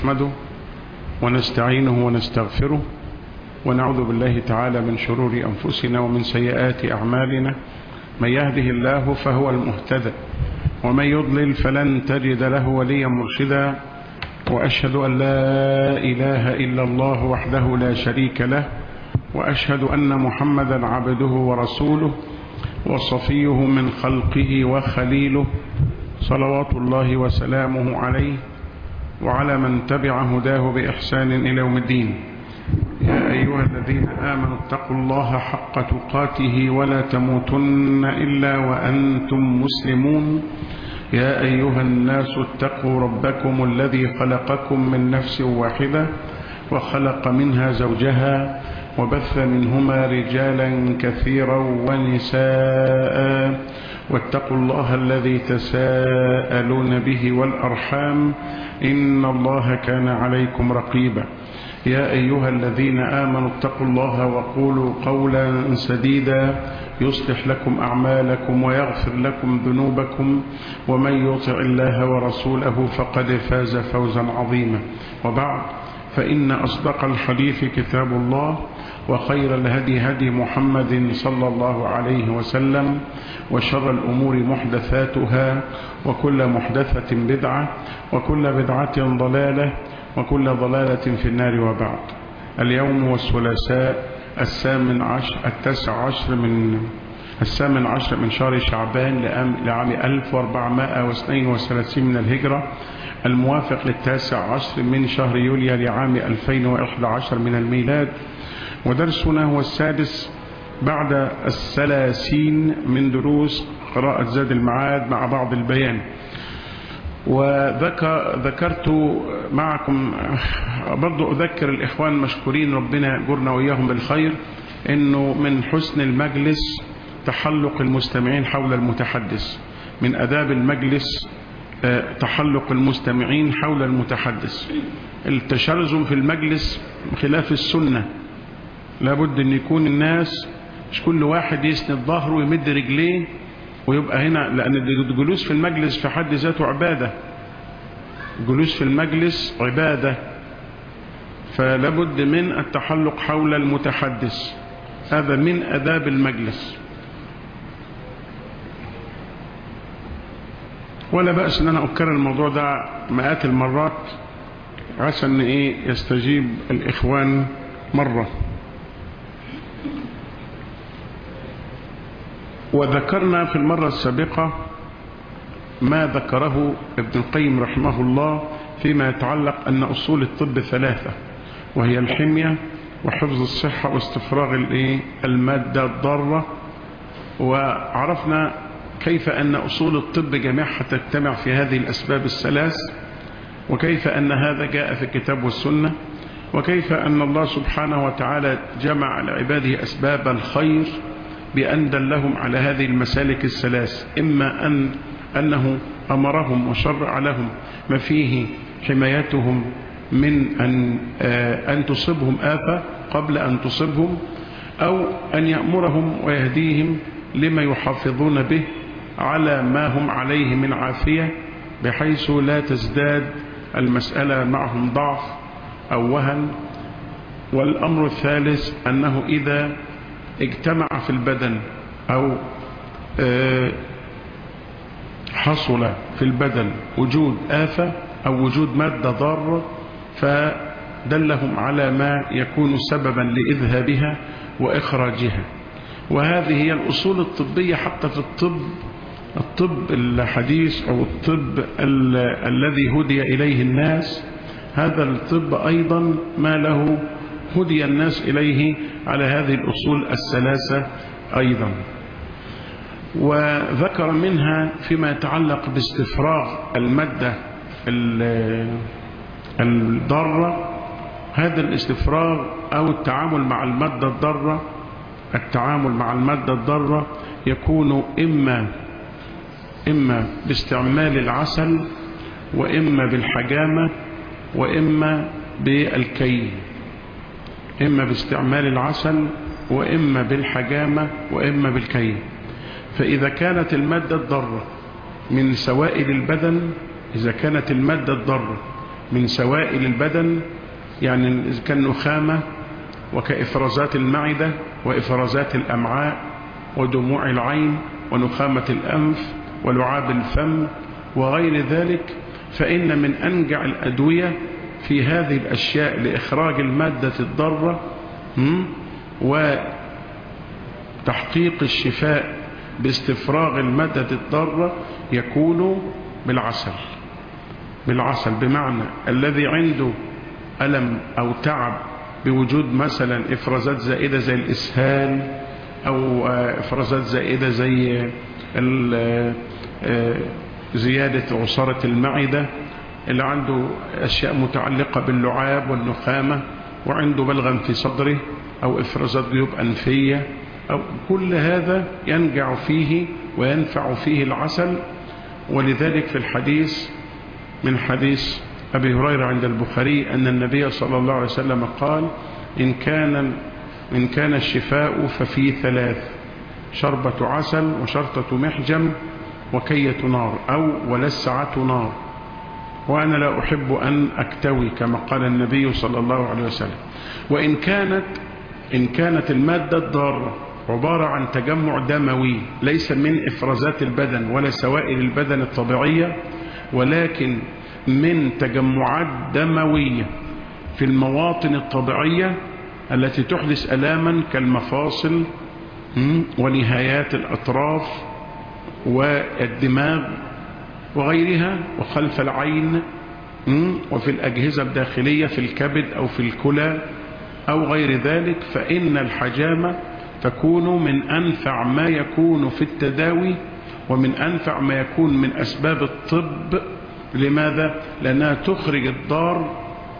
نحمده ونستعينه ونستغفره ونعوذ بالله تعالى من شرور أنفسنا ومن سيئات أعمالنا من يهده الله فهو المهتدى ومن يضلل فلن تجد له وليا مرشدا وأشهد أن لا إله إلا الله وحده لا شريك له وأشهد أن محمدا عبده ورسوله وصفيه من خلقه وخليله صلوات الله وسلامه عليه وعلى من تبع هداه بإحسان إلى يوم الدين يا أيها الذين آمنوا اتقوا الله حق تقاته ولا تموتن إلا وأنتم مسلمون يا أيها الناس اتقوا ربكم الذي خلقكم من نفس واحدة وخلق منها زوجها وبث منهما رجالا كثيرا ونساء واتقوا الله الذي تساءلون به والأرحام إن الله كان عليكم رقيبا يا أيها الذين آمنوا اتقوا الله وقولوا قولا سديدا يصلح لكم أعمالكم ويغفر لكم ذنوبكم ومن يطع الله ورسوله فقد فاز فوزا عظيما وبعد فإن أصدق الحديث كتاب الله وخير الهدي هدي محمد صلى الله عليه وسلم وشر الأمور محدثاتها وكل محدثة بدعة وكل بدعة ضلالة وكل ضلالة في النار وبعد اليوم هو الثلاثاء الثامن عشر التاسع عشر من الثامن عشر من شهر شعبان لعام 1432 من الهجرة الموافق للتاسع عشر من شهر يوليو لعام 2011 من الميلاد ودرسنا هو السادس بعد الثلاثين من دروس قراءة زاد المعاد مع بعض البيان وذكرت معكم برضو أذكر الإخوان مشكورين ربنا يجرنا وإياهم بالخير أنه من حسن المجلس تحلق المستمعين حول المتحدث من أداب المجلس تحلق المستمعين حول المتحدث التشرزم في المجلس خلاف السنة لابد أن يكون الناس مش كل واحد يسند ظهره ويمد رجليه ويبقى هنا لأن الجلوس في المجلس في حد ذاته عبادة الجلوس في المجلس عبادة فلابد من التحلق حول المتحدث هذا من أداب المجلس ولا بأس أن أنا أكرر الموضوع ده مئات المرات عسى أن إيه يستجيب الإخوان مرة وذكرنا في المرة السابقة ما ذكره ابن القيم رحمه الله فيما يتعلق أن أصول الطب ثلاثة وهي الحمية وحفظ الصحة واستفراغ المادة الضارة وعرفنا كيف أن أصول الطب جميعها تجتمع في هذه الأسباب الثلاث وكيف أن هذا جاء في الكتاب والسنة وكيف أن الله سبحانه وتعالى جمع لعباده أسباب الخير بأن دلهم على هذه المسالك الثلاث إما أن أنه أمرهم وشرع لهم ما فيه حمايتهم من أن, أن تصبهم آفة قبل أن تصبهم أو أن يأمرهم ويهديهم لما يحافظون به على ما هم عليه من عافية بحيث لا تزداد المسألة معهم ضعف أو وهن والأمر الثالث أنه إذا اجتمع في البدن أو حصل في البدن وجود آفة أو وجود مادة ضارة فدلهم على ما يكون سببا لإذهابها وإخراجها وهذه هي الأصول الطبية حتى في الطب الطب الحديث أو الطب ال الذي هدي إليه الناس هذا الطب أيضا ما له هدي الناس إليه على هذه الأصول الثلاثة أيضا وذكر منها فيما يتعلق باستفراغ المادة الضارة هذا الاستفراغ أو التعامل مع المادة الضارة التعامل مع المادة الضارة يكون إما إما باستعمال العسل وإما بالحجامة وإما بالكي إما باستعمال العسل وإما بالحجامة وإما بالكي فإذا كانت المادة الضارة من سوائل البدن إذا كانت المادة الضارة من سوائل البدن يعني كالنخامة وكإفرازات المعدة وإفرازات الأمعاء ودموع العين ونخامة الأنف ولعاب الفم وغير ذلك فإن من أنجع الأدوية في هذه الأشياء لإخراج المادة الضارة وتحقيق الشفاء باستفراغ المادة الضارة يكون بالعسل بالعسل بمعنى الذي عنده ألم أو تعب بوجود مثلا إفرازات زائدة زي الإسهال أو إفرازات زائدة زي زيادة عصارة المعدة اللي عنده أشياء متعلقة باللعاب والنخامة وعنده بلغم في صدره أو إفرازات جيوب أنفية أو كل هذا ينجع فيه وينفع فيه العسل ولذلك في الحديث من حديث أبي هريرة عند البخاري أن النبي صلى الله عليه وسلم قال إن كان إن كان الشفاء ففي ثلاث شربة عسل وشرطة محجم وكية نار أو ولسعة نار وأنا لا أحب أن أكتوي كما قال النبي صلى الله عليه وسلم وإن كانت إن كانت المادة الضارة عبارة عن تجمع دموي ليس من إفرازات البدن ولا سوائل البدن الطبيعية ولكن من تجمعات دموية في المواطن الطبيعية التي تحدث ألاما كالمفاصل ونهايات الأطراف والدماغ وغيرها وخلف العين وفي الأجهزة الداخلية في الكبد أو في الكلى أو غير ذلك فإن الحجامة تكون من أنفع ما يكون في التداوي ومن أنفع ما يكون من أسباب الطب لماذا؟ لأنها تخرج الضار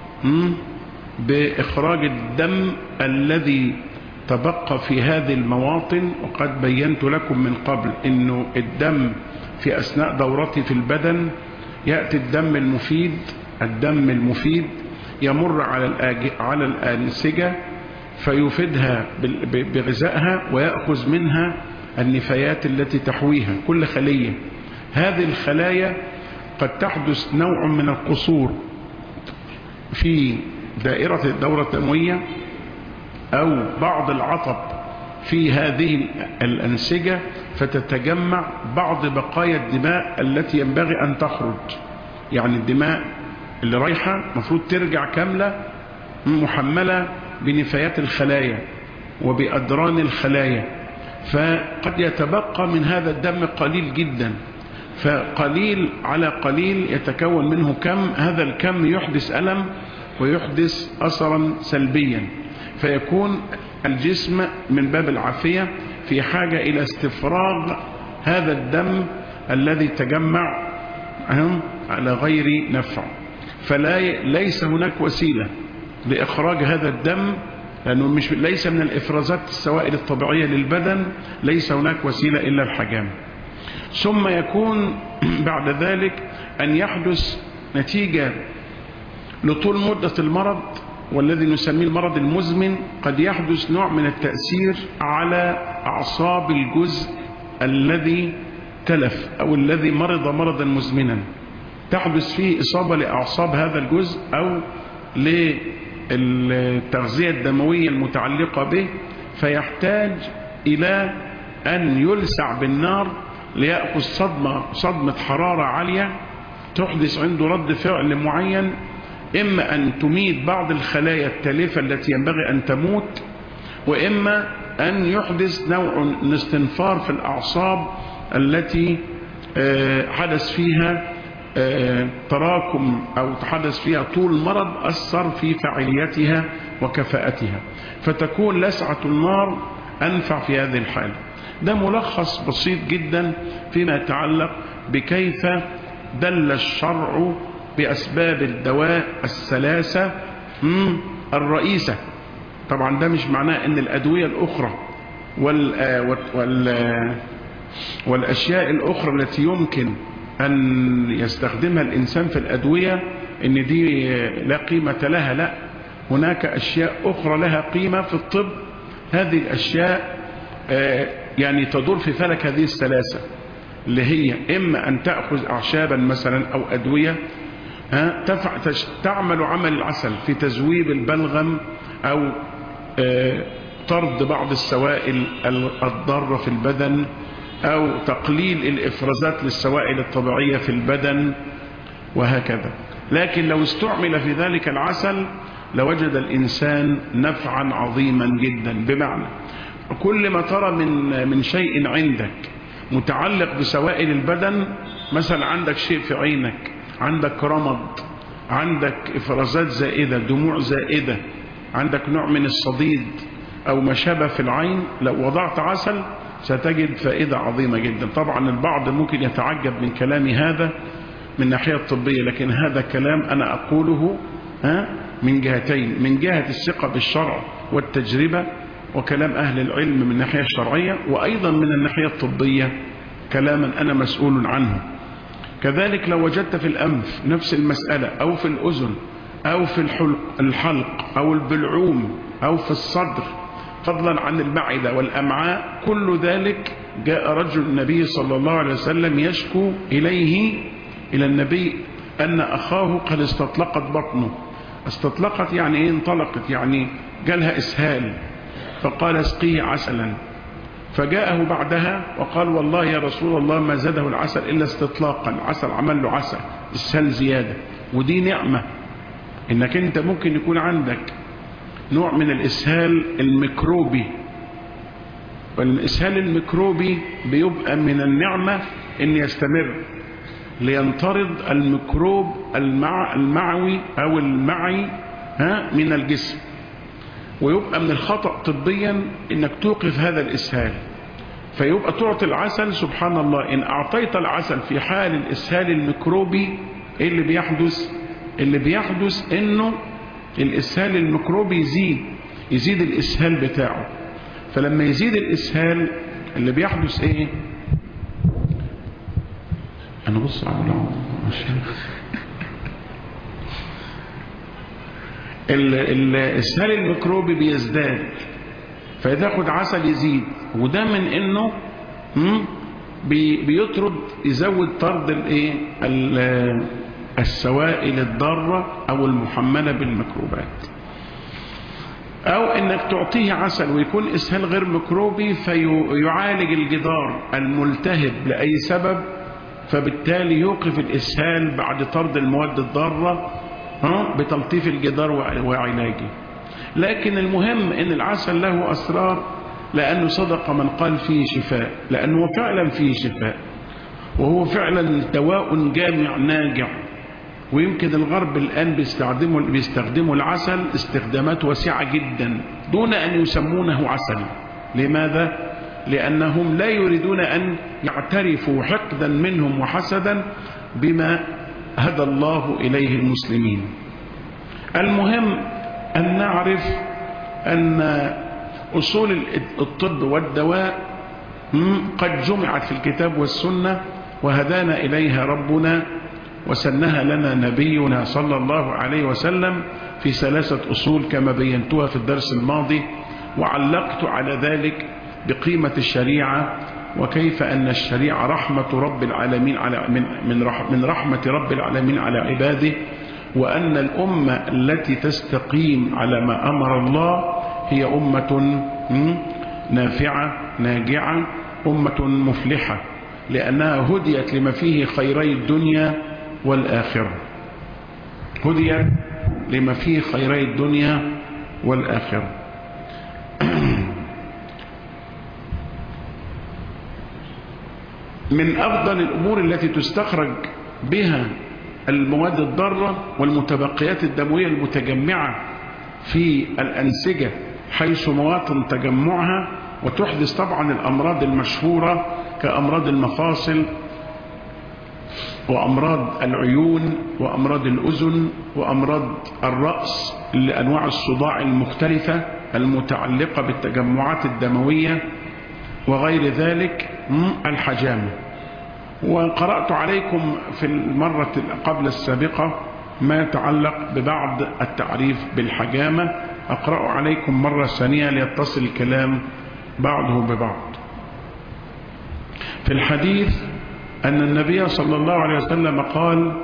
بإخراج الدم الذي تبقى في هذه المواطن وقد بينت لكم من قبل أنه الدم في أثناء دورته في البدن يأتي الدم المفيد الدم المفيد يمر على على الأنسجة فيفيدها بغذائها ويأخذ منها النفايات التي تحويها كل خلية هذه الخلايا قد تحدث نوع من القصور في دائرة الدورة الدموية أو بعض العطب في هذه الأنسجة فتتجمع بعض بقايا الدماء التي ينبغي أن تخرج يعني الدماء اللي رايحة مفروض ترجع كاملة محملة بنفايات الخلايا وبأدران الخلايا فقد يتبقى من هذا الدم قليل جدا فقليل على قليل يتكون منه كم هذا الكم يحدث ألم ويحدث أثرا سلبيا فيكون الجسم من باب العافية في حاجة إلى استفراغ هذا الدم الذي تجمع على غير نفع فلا ليس هناك وسيلة لإخراج هذا الدم لأنه مش ليس من الإفرازات السوائل الطبيعية للبدن ليس هناك وسيلة إلا الحجام ثم يكون بعد ذلك أن يحدث نتيجة لطول مدة المرض والذي نسميه المرض المزمن قد يحدث نوع من التأثير على أعصاب الجزء الذي تلف أو الذي مرض مرضا مزمنا تحدث فيه إصابة لأعصاب هذا الجزء أو للتغذية الدموية المتعلقة به فيحتاج إلى أن يلسع بالنار ليأخذ صدمة, صدمة حرارة عالية تحدث عنده رد فعل معين إما أن تميت بعض الخلايا التالفة التي ينبغي أن تموت وإما أن يحدث نوع من استنفار في الأعصاب التي حدث فيها تراكم أو حدث فيها طول مرض أثر في فعاليتها وكفاءتها فتكون لسعة النار أنفع في هذه الحالة ده ملخص بسيط جدا فيما يتعلق بكيف دل الشرع بأسباب الدواء الثلاثة الرئيسة طبعا ده مش معناه ان الأدوية الأخرى وال وال والأشياء الأخرى التي يمكن أن يستخدمها الإنسان في الأدوية ان دي لا قيمة لها لا هناك أشياء أخرى لها قيمة في الطب هذه الأشياء يعني تدور في فلك هذه الثلاثة اللي هي إما أن تأخذ أعشابا مثلا أو أدوية ها تفع تش- تعمل عمل العسل في تذويب البلغم أو آه، طرد بعض السوائل ال- الضارة في البدن أو تقليل الإفرازات للسوائل الطبيعية في البدن وهكذا لكن لو استعمل في ذلك العسل لوجد الإنسان نفعا عظيما جدا بمعنى كل ما ترى من من شيء عندك متعلق بسوائل البدن مثلا عندك شيء في عينك عندك رمض عندك إفرازات زائدة دموع زائدة عندك نوع من الصديد أو ما شابه في العين لو وضعت عسل ستجد فائدة عظيمة جدا طبعا البعض ممكن يتعجب من كلامي هذا من الناحية الطبية لكن هذا كلام أنا أقوله ها من جهتين من جهة الثقة بالشرع والتجربة وكلام أهل العلم من الناحية الشرعية وأيضا من الناحية الطبية كلاما أنا مسؤول عنه كذلك لو وجدت في الأنف نفس المسألة أو في الأذن أو في الحلق, الحلق أو البلعوم أو في الصدر فضلا عن المعدة والأمعاء كل ذلك جاء رجل النبي صلى الله عليه وسلم يشكو إليه إلى النبي أن أخاه قد استطلقت بطنه استطلقت يعني إيه انطلقت يعني جالها إسهال فقال اسقيه عسلا فجاءه بعدها وقال والله يا رسول الله ما زاده العسل إلا استطلاقا العسل عمل له عسل إسهال زيادة ودي نعمة إنك أنت ممكن يكون عندك نوع من الإسهال الميكروبي والإسهال الميكروبي بيبقى من النعمة إن يستمر لينطرد الميكروب المع المعوي أو المعي ها من الجسم ويبقى من الخطأ طبيا إنك توقف هذا الإسهال فيبقى تعطي العسل سبحان الله إن أعطيت العسل في حال الإسهال الميكروبي إيه اللي بيحدث اللي بيحدث إنه الإسهال الميكروبي يزيد يزيد الإسهال بتاعه فلما يزيد الإسهال اللي بيحدث إيه أنا بص على الإسهال الميكروبي بيزداد فيتاخد عسل يزيد وده من إنه مم، بي- بيطرد يزود طرد الايه ال- السوائل الضارة او المحملة بالميكروبات او انك تعطيه عسل ويكون اسهال غير ميكروبي فيعالج الجدار الملتهب لاي سبب فبالتالي يوقف الاسهال بعد طرد المواد الضارة ها، بتلطيف الجدار وع- وعلاجه لكن المهم ان العسل له اسرار لانه صدق من قال فيه شفاء لانه فعلا فيه شفاء وهو فعلا دواء جامع ناجع ويمكن الغرب الآن بيستخدموا بيستخدموا العسل استخدامات واسعة جدا دون أن يسمونه عسل لماذا؟ لأنهم لا يريدون أن يعترفوا حقدا منهم وحسدا بما هدى الله إليه المسلمين المهم أن نعرف أن أصول الطب والدواء مم، قد جمعت في الكتاب والسنة وهدانا إليها ربنا وسنها لنا نبينا صلى الله عليه وسلم في ثلاثة أصول كما بينتها في الدرس الماضي وعلقت على ذلك بقيمة الشريعة وكيف أن الشريعة رحمة رب العالمين على من من رح من رحمة رب العالمين على عباده وأن الأمة التي تستقيم على ما أمر الله هي أمة م، نافعة ناجعة أمة مفلحة لأنها هديت لما فيه خيري الدنيا والآخرة هديت لما فيه خيري الدنيا والآخرة من أفضل الأمور التي تستخرج بها المواد الضارة والمتبقيات الدموية المتجمعة في الأنسجة حيث مواطن تجمعها وتحدث طبعا الأمراض المشهورة كأمراض المفاصل وأمراض العيون وأمراض الأذن وأمراض الرأس لأنواع الصداع المختلفة المتعلقة بالتجمعات الدموية وغير ذلك م، الحجامة وقرأت عليكم في المرة قبل السابقة ما يتعلق ببعض التعريف بالحجامة أقرأ عليكم مرة ثانية ليتصل الكلام بعضه ببعض في الحديث أن النبي صلى الله عليه وسلم قال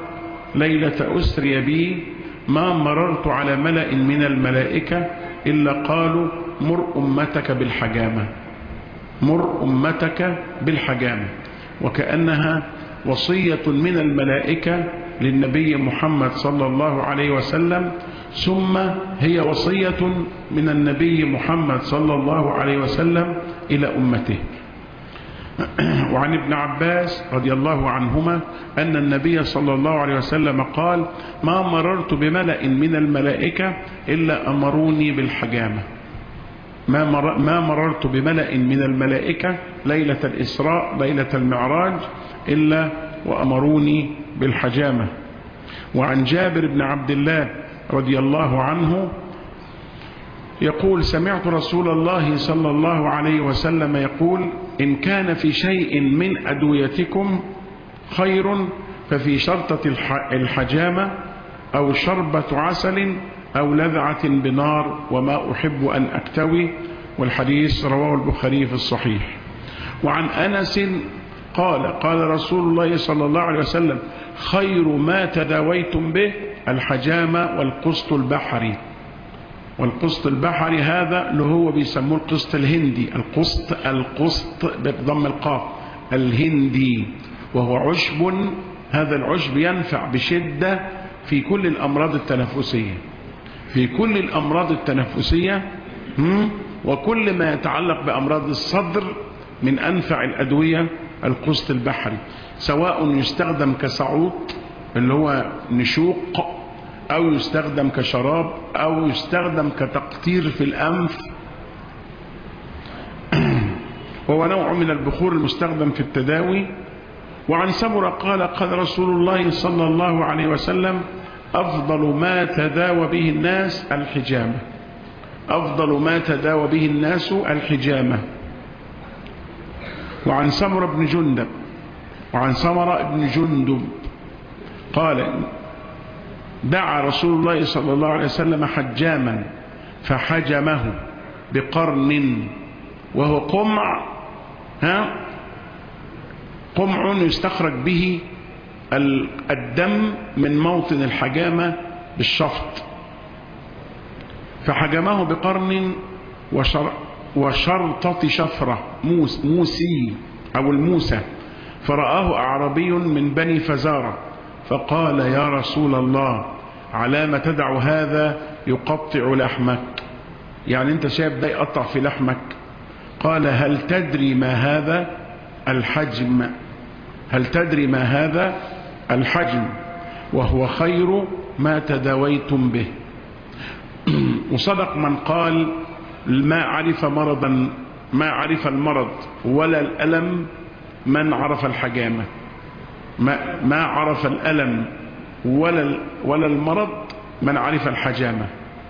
ليلة أسري بي ما مررت على ملأ من الملائكة إلا قالوا مر أمتك بالحجامة مر أمتك بالحجامة وكأنها وصية من الملائكة للنبي محمد صلى الله عليه وسلم ثم هي وصية من النبي محمد صلى الله عليه وسلم إلى أمته وعن ابن عباس رضي الله عنهما أن النبي صلى الله عليه وسلم قال ما مررت بملأ من الملائكة إلا أمروني بالحجامة ما, مر ما مررت بملأ من الملائكة ليلة الإسراء ليلة المعراج إلا وأمروني بالحجامة وعن جابر بن عبد الله رضي الله عنه يقول سمعت رسول الله صلى الله عليه وسلم يقول إن كان في شيء من أدويتكم خير ففي شرطة الحجامة أو شربة عسل أو لذعة بنار وما أحب أن أكتوي والحديث رواه البخاري في الصحيح وعن أنس قال قال رسول الله صلى الله عليه وسلم خير ما تداويتم به الحجامة والقسط البحري والقسط البحري هذا اللي هو بيسموه القسط الهندي القسط القسط بضم القاف الهندي وهو عشب هذا العشب ينفع بشدة في كل الأمراض التنفسية في كل الأمراض التنفسية وكل ما يتعلق بأمراض الصدر من أنفع الأدوية القسط البحري سواء يستخدم كصعود اللي هو نشوق أو يستخدم كشراب أو يستخدم كتقطير في الأنف وهو نوع من البخور المستخدم في التداوي وعن سمرة قال قال رسول الله صلى الله عليه وسلم أفضل ما تداوى به الناس الحجامة أفضل ما تداوى به الناس الحجامة وعن سمرة بن جندب وعن سمرة بن جندب قال دعا رسول الله صلى الله عليه وسلم حجاما فحجمه بقرن وهو قمع ها قمع يستخرج به الدم من موطن الحجامة بالشفط فحجمه بقرن وشر وشرطة شفرة موس موسي أو الموسى فرآه أعربي من بني فزارة فقال يا رسول الله على ما تدع هذا يقطع لحمك يعني انت شايف ده يقطع في لحمك قال هل تدري ما هذا الحجم هل تدري ما هذا الحجم وهو خير ما تداويتم به وصدق من قال ما عرف مرضا ما عرف المرض ولا الألم من عرف الحجامة ما, ما عرف الألم ولا, ولا المرض من عرف الحجامة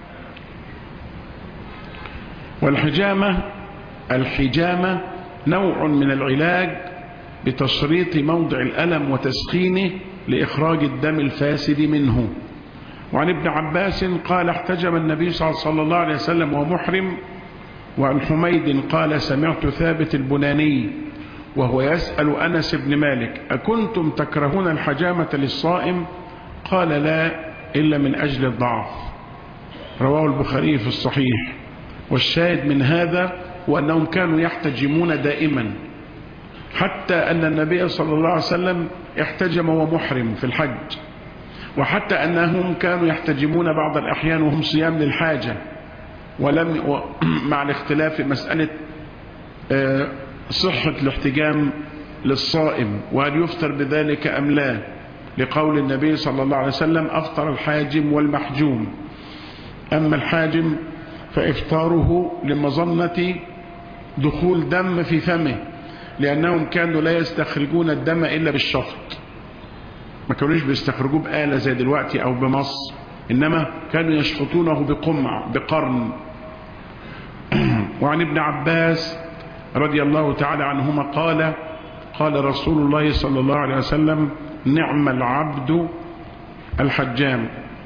والحجامة الحجامة نوع من العلاج بتشريط موضع الألم وتسخينه لإخراج الدم الفاسد منه وعن ابن عباس قال احتجم النبي صلى الله عليه وسلم ومحرم وعن حميد قال سمعت ثابت البناني وهو يسأل أنس بن مالك أكنتم تكرهون الحجامة للصائم قال لا إلا من أجل الضعف رواه البخاري في الصحيح والشاهد من هذا وأنهم كانوا يحتجمون دائما حتى أن النبي صلى الله عليه وسلم احتجم ومحرم في الحج وحتى أنهم كانوا يحتجمون بعض الأحيان وهم صيام للحاجة ولم مع الاختلاف في مسألة صحة الاحتجام للصائم وهل يفطر بذلك أم لا لقول النبي صلى الله عليه وسلم أفطر الحاجم والمحجوم أما الحاجم فإفطاره لمظنة دخول دم في فمه لأنهم كانوا لا يستخرجون الدم إلا بالشفط ما كانوش بيستخرجوه بآلة زي دلوقتي أو بمص إنما كانوا يشفطونه بقمع بقرن وعن ابن عباس رضي الله تعالى عنهما قال قال رسول الله صلى الله عليه وسلم نعم العبد الحجام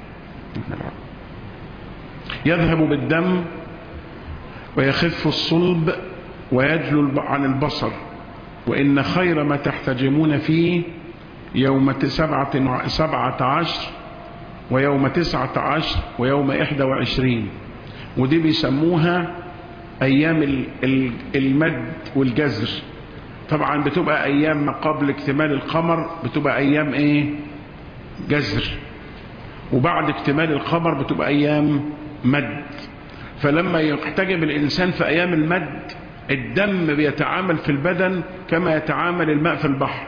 يذهب بالدم ويخف الصلب ويجلو عن البصر وإن خير ما تحتجمون فيه يوم سبعة, سبعة عشر ويوم تسعة عشر ويوم إحدى وعشرين ودي بيسموها أيام المد والجزر طبعا بتبقى أيام ما قبل اكتمال القمر بتبقى أيام إيه جزر وبعد اكتمال القمر بتبقى أيام مد فلما يحتجب الإنسان في أيام المد الدم بيتعامل في البدن كما يتعامل الماء في البحر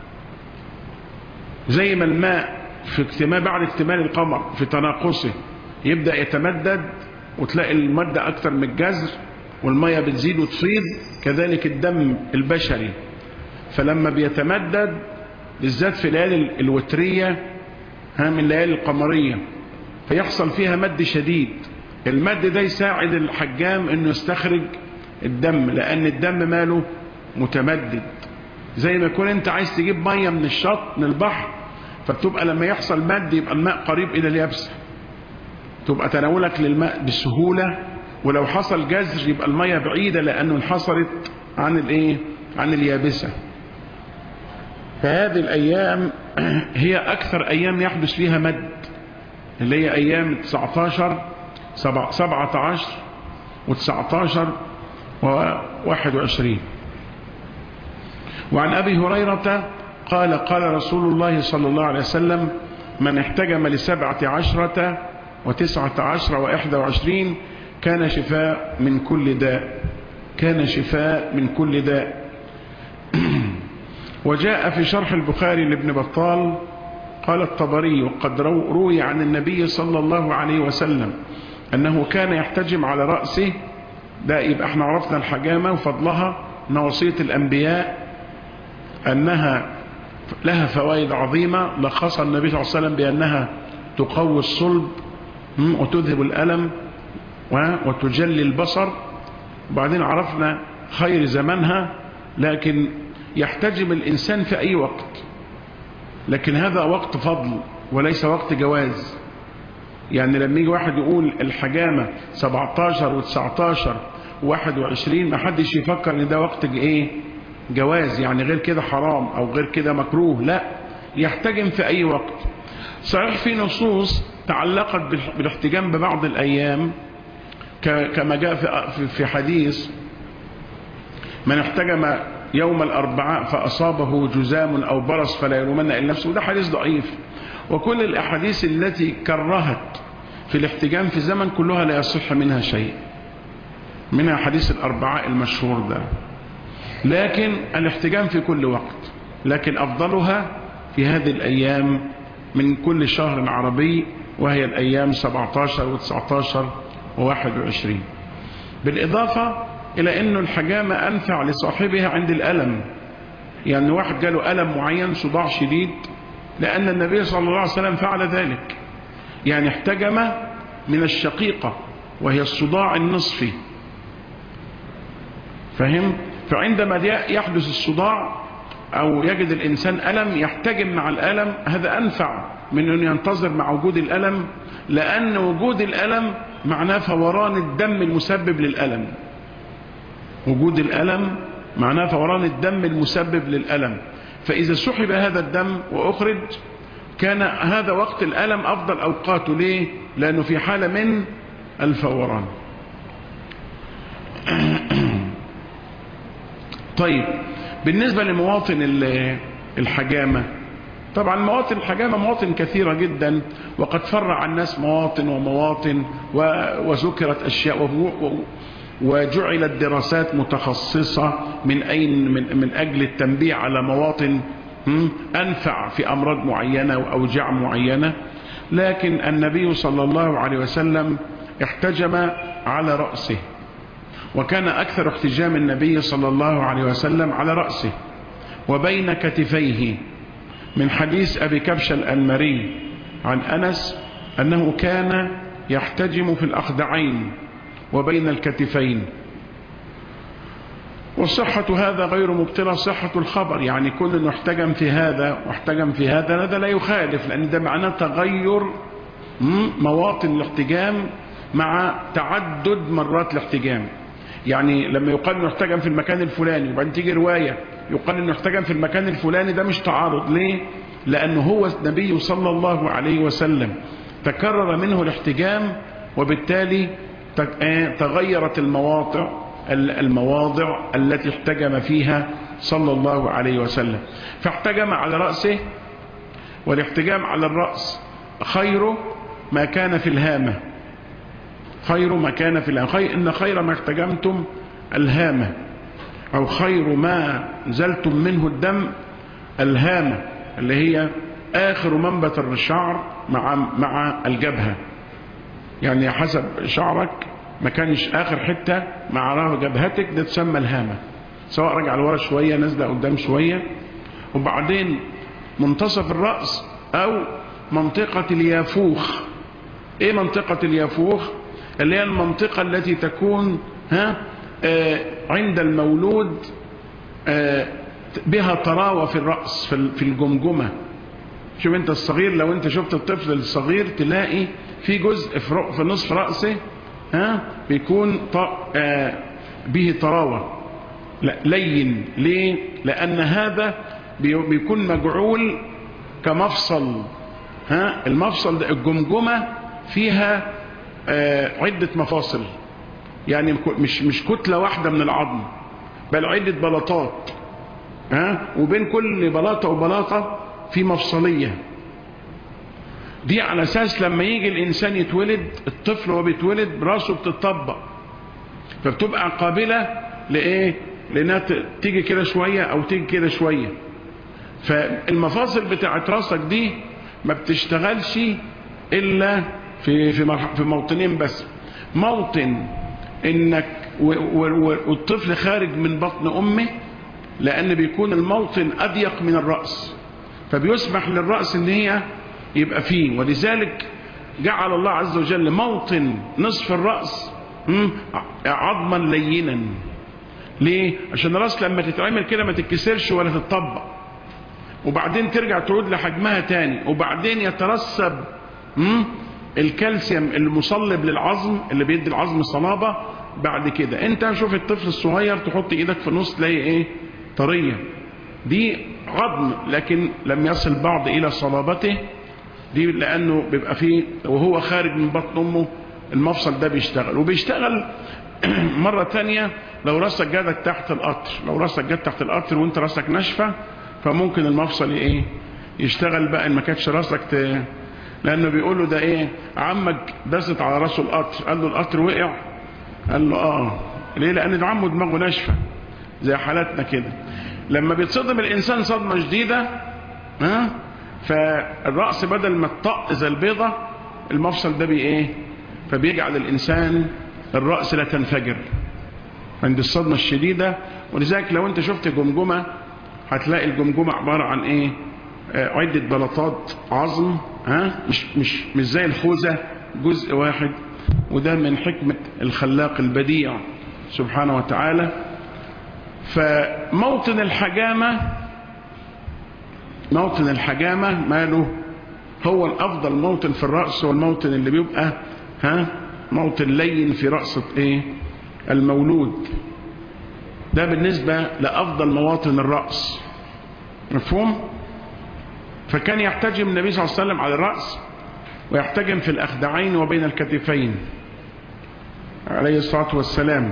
زي ما الماء في اكتمال بعد اكتمال القمر في تناقصه يبدأ يتمدد وتلاقي المادة أكثر من الجزر والمية بتزيد وتفيض كذلك الدم البشري فلما بيتمدد بالذات في الليالي الوترية ها من الليالي القمرية فيحصل فيها مد شديد المد ده يساعد الحجام انه يستخرج الدم لان الدم ماله متمدد زي ما يكون انت عايز تجيب مية من الشط من البحر فبتبقى لما يحصل مد يبقى الماء قريب الى اليابسة تبقى تناولك للماء بسهولة ولو حصل جزر يبقى المية بعيدة لانه انحصرت عن الايه عن اليابسة فهذه الايام هي اكثر ايام يحدث فيها مد اللي هي ايام 19 17 و19 و21 وعن أبي هريرة قال قال رسول الله صلى الله عليه وسلم من احتجم لسبعة عشرة وتسعة عشر وإحدى وعشرين كان شفاء من كل داء كان شفاء من كل داء وجاء في شرح البخاري لابن بطال قال الطبري وقد روي عن النبي صلى الله عليه وسلم أنه كان يحتجم على رأسه ده يبقى احنا عرفنا الحجامة وفضلها ان وصية الأنبياء أنها لها فوائد عظيمة لخص النبي صلى الله عليه وسلم بأنها تقوي الصلب وتذهب الألم وتجلي البصر وبعدين عرفنا خير زمانها لكن يحتجم الإنسان في أي وقت لكن هذا وقت فضل وليس وقت جواز يعني لما يجي واحد يقول الحجامة 17 و19 و21 ما حدش يفكر ان ده وقت ايه جواز يعني غير كده حرام او غير كده مكروه لا يحتجم في اي وقت صحيح في نصوص تعلقت بالاحتجام ببعض الايام كما جاء في حديث من احتجم يوم الاربعاء فاصابه جزام او برص فلا يلومن الا نفسه ده حديث ضعيف وكل الأحاديث التي كرهت في الاحتجام في زمن كلها لا يصح منها شيء منها حديث الأربعاء المشهور ده لكن الاحتجام في كل وقت لكن أفضلها في هذه الأيام من كل شهر عربي وهي الأيام 17 و19 و21 بالإضافة إلى أن الحجامة أنفع لصاحبها عند الألم يعني واحد جاله ألم معين صداع شديد لأن النبي صلى الله عليه وسلم فعل ذلك يعني احتجم من الشقيقة وهي الصداع النصفي فهم فعندما يحدث الصداع أو يجد الإنسان ألم يحتجم مع الألم هذا أنفع من أن ينتظر مع وجود الألم لأن وجود الألم معناه فوران الدم المسبب للألم وجود الألم معناه فوران الدم المسبب للألم فإذا سحب هذا الدم وأخرج كان هذا وقت الألم أفضل أوقاته ليه؟ لأنه في حالة من الفوران طيب بالنسبة لمواطن الحجامة طبعا مواطن الحجامة مواطن كثيرة جدا وقد فرع الناس مواطن ومواطن وذكرت أشياء وجعلت دراسات متخصصة من أين من, من أجل التنبيه على مواطن أنفع في أمراض معينة وأوجاع معينة لكن النبي صلى الله عليه وسلم احتجم على رأسه وكان أكثر احتجام النبي صلى الله عليه وسلم على رأسه وبين كتفيه من حديث أبي كبش الأنمري عن أنس أنه كان يحتجم في الأخدعين وبين الكتفين والصحة هذا غير مبطلة صحة الخبر يعني كل انه احتجم في هذا واحتجم في هذا هذا لا يخالف لأن ده معناه تغير مواطن الاحتجام مع تعدد مرات الاحتجام يعني لما يقال انه احتجم في المكان الفلاني وبعدين تيجي رواية يقال انه احتجم في المكان الفلاني ده مش تعارض ليه لأنه هو النبي صلى الله عليه وسلم تكرر منه الاحتجام وبالتالي تغيرت المواضع المواضع التي احتجم فيها صلى الله عليه وسلم فاحتجم على رأسه والاحتجام على الرأس خير ما كان في الهامة خير ما كان في الهامة خير إن خير ما احتجمتم الهامة أو خير ما زلتم منه الدم الهامة اللي هي آخر منبت الشعر مع مع الجبهة يعني حسب شعرك ما كانش آخر حتة مع جبهتك ده تسمى الهامة سواء رجع لورا شوية نازلة قدام شوية وبعدين منتصف الرأس أو منطقة اليافوخ إيه منطقة اليافوخ اللي هي المنطقة التي تكون ها آه عند المولود آه بها طراوة في الرأس في الجمجمة شوف انت الصغير لو انت شفت الطفل الصغير تلاقي في جزء في نصف رأسه ها بيكون آه به طراوة لا لين ليه لأن هذا بيكون مجعول كمفصل ها المفصل ده الجمجمة فيها آه عدة مفاصل يعني مش مش كتلة واحدة من العظم بل عدة بلاطات ها وبين كل بلاطة وبلاطة في مفصلية دي على اساس لما يجي الانسان يتولد الطفل وهو بيتولد راسه بتطبق فبتبقى قابلة لايه لانها تيجي كده شوية او تيجي كده شوية فالمفاصل بتاعت راسك دي ما بتشتغلش الا في في في موطنين بس موطن انك والطفل خارج من بطن امه لان بيكون الموطن اضيق من الراس فبيسمح للراس ان هي يبقى فيه ولذلك جعل الله عز وجل موطن نصف الراس عظما لينا ليه عشان الراس لما تتعمل كده ما تتكسرش ولا تتطبق وبعدين ترجع تعود لحجمها تاني وبعدين يترسب الكالسيوم المصلب للعظم اللي بيدي العظم صلابة بعد كده انت شوف الطفل الصغير تحط ايدك في النص تلاقي ايه طرية دي عظم لكن لم يصل بعض الى صلابته دي لانه بيبقى فيه وهو خارج من بطن امه المفصل ده بيشتغل وبيشتغل مرة تانية لو راسك جاتك تحت القطر لو راسك جات تحت القطر وانت راسك ناشفة فممكن المفصل ايه يشتغل بقى ان ما كانتش راسك ت... لانه بيقول له ده ايه عمك دست على راسه القطر قال له القطر وقع قال له اه ليه لان ده عمه دماغه ناشفه زي حالاتنا كده لما بيتصدم الانسان صدمه شديده ها فالراس بدل ما تطق زي البيضه المفصل ده بي ايه فبيجعل الانسان الراس لا تنفجر عند الصدمه الشديده ولذلك لو انت شفت جمجمه هتلاقي الجمجمه عباره عن ايه آه عده بلاطات عظم ها مش مش مش زي الخوذه جزء واحد وده من حكمه الخلاق البديع سبحانه وتعالى فموطن الحجامه موطن الحجامه ماله هو الافضل موطن في الراس هو الموطن اللي بيبقى ها موطن لين في رأس ايه المولود ده بالنسبة لأفضل مواطن الرأس مفهوم فكان يحتجم النبي صلى الله عليه وسلم على الرأس ويحتجم في الأخدعين وبين الكتفين عليه الصلاة والسلام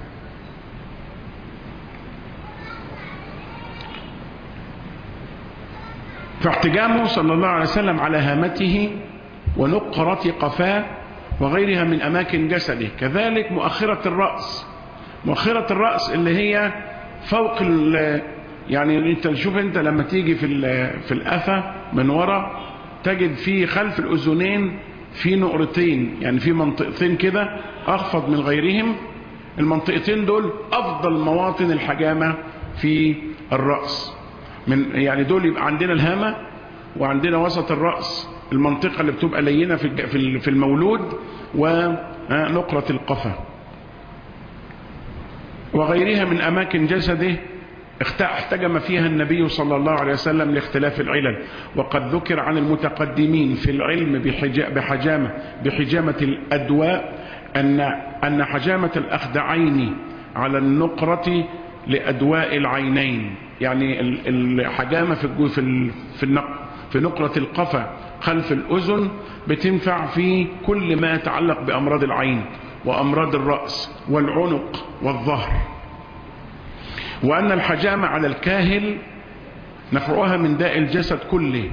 فاحتجامه صلى الله عليه وسلم على هامته ونقرة قفاه وغيرها من أماكن جسده كذلك مؤخرة الرأس مؤخرة الرأس اللي هي فوق يعني انت شوف انت لما تيجي في في الأفة من ورا تجد في خلف الأذنين في نقرتين يعني في منطقتين كده أخفض من غيرهم المنطقتين دول أفضل مواطن الحجامة في الرأس من يعني دول يبقى عندنا الهامة وعندنا وسط الرأس المنطقة اللي بتبقى لينة في في المولود ونقرة القفا وغيرها من أماكن جسده احتجم فيها النبي صلى الله عليه وسلم لاختلاف العلل وقد ذكر عن المتقدمين في العلم بحجامة بحجامة الأدواء أن أن حجامة الأخدعين على النقرة لأدواء العينين يعني الحجامة في في في في نقرة القفا خلف الأذن بتنفع في كل ما يتعلق بأمراض العين وأمراض الرأس والعنق والظهر وأن الحجامة على الكاهل نفعها من داء الجسد كله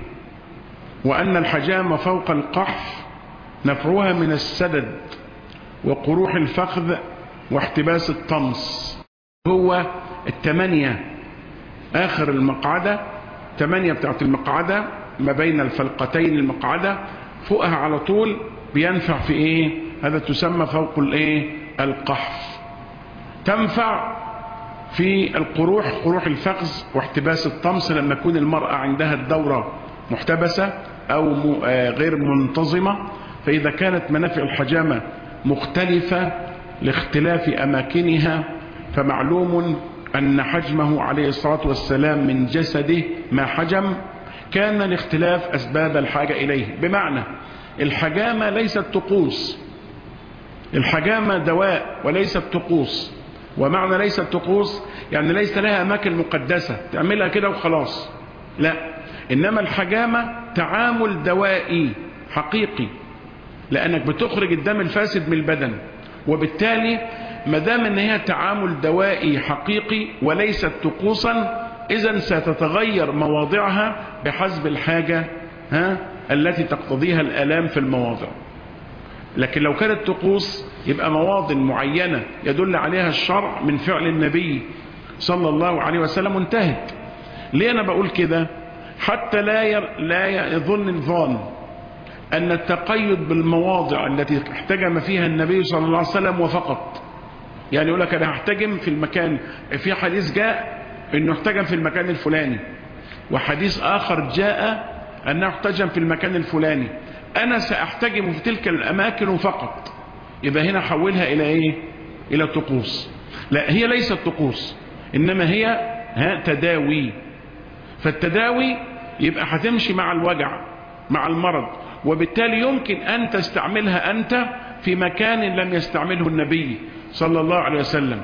وأن الحجامة فوق القحف نفعها من السدد وقروح الفخذ واحتباس الطمس هو التمانية آخر المقعدة تمانية بتاعت المقعدة ما بين الفلقتين المقعدة فوقها على طول بينفع في ايه هذا تسمى فوق الايه القحف تنفع في القروح قروح الفخذ واحتباس الطمس لما يكون المرأة عندها الدورة محتبسة أو غير منتظمة فإذا كانت منافع الحجامة مختلفة لاختلاف أماكنها فمعلوم أن حجمه عليه الصلاة والسلام من جسده ما حجم كان لاختلاف أسباب الحاجة إليه بمعنى الحجامة ليست طقوس الحجامة دواء وليست طقوس ومعنى ليست طقوس يعني ليس لها أماكن مقدسة تعملها كده وخلاص لا إنما الحجامة تعامل دوائي حقيقي لأنك بتخرج الدم الفاسد من البدن وبالتالي ما دام ان هي تعامل دوائي حقيقي وليست طقوسا اذا ستتغير مواضعها بحسب الحاجة ها التي تقتضيها الالام في المواضع لكن لو كانت طقوس يبقى مواضع معينة يدل عليها الشرع من فعل النبي صلى الله عليه وسلم انتهت ليه انا بقول كده حتى لا ير... لا يظن الظان ان التقيد بالمواضع التي احتجم فيها النبي صلى الله عليه وسلم وفقط يعني يقول لك انا هحتجم في المكان في حديث جاء انه احتجم في المكان الفلاني وحديث اخر جاء انه احتجم في المكان الفلاني انا ساحتجم في تلك الاماكن فقط يبقى هنا حولها الى ايه الى طقوس لا هي ليست طقوس انما هي ها تداوي فالتداوي يبقى هتمشي مع الوجع مع المرض وبالتالي يمكن ان تستعملها انت في مكان لم يستعمله النبي صلى الله عليه وسلم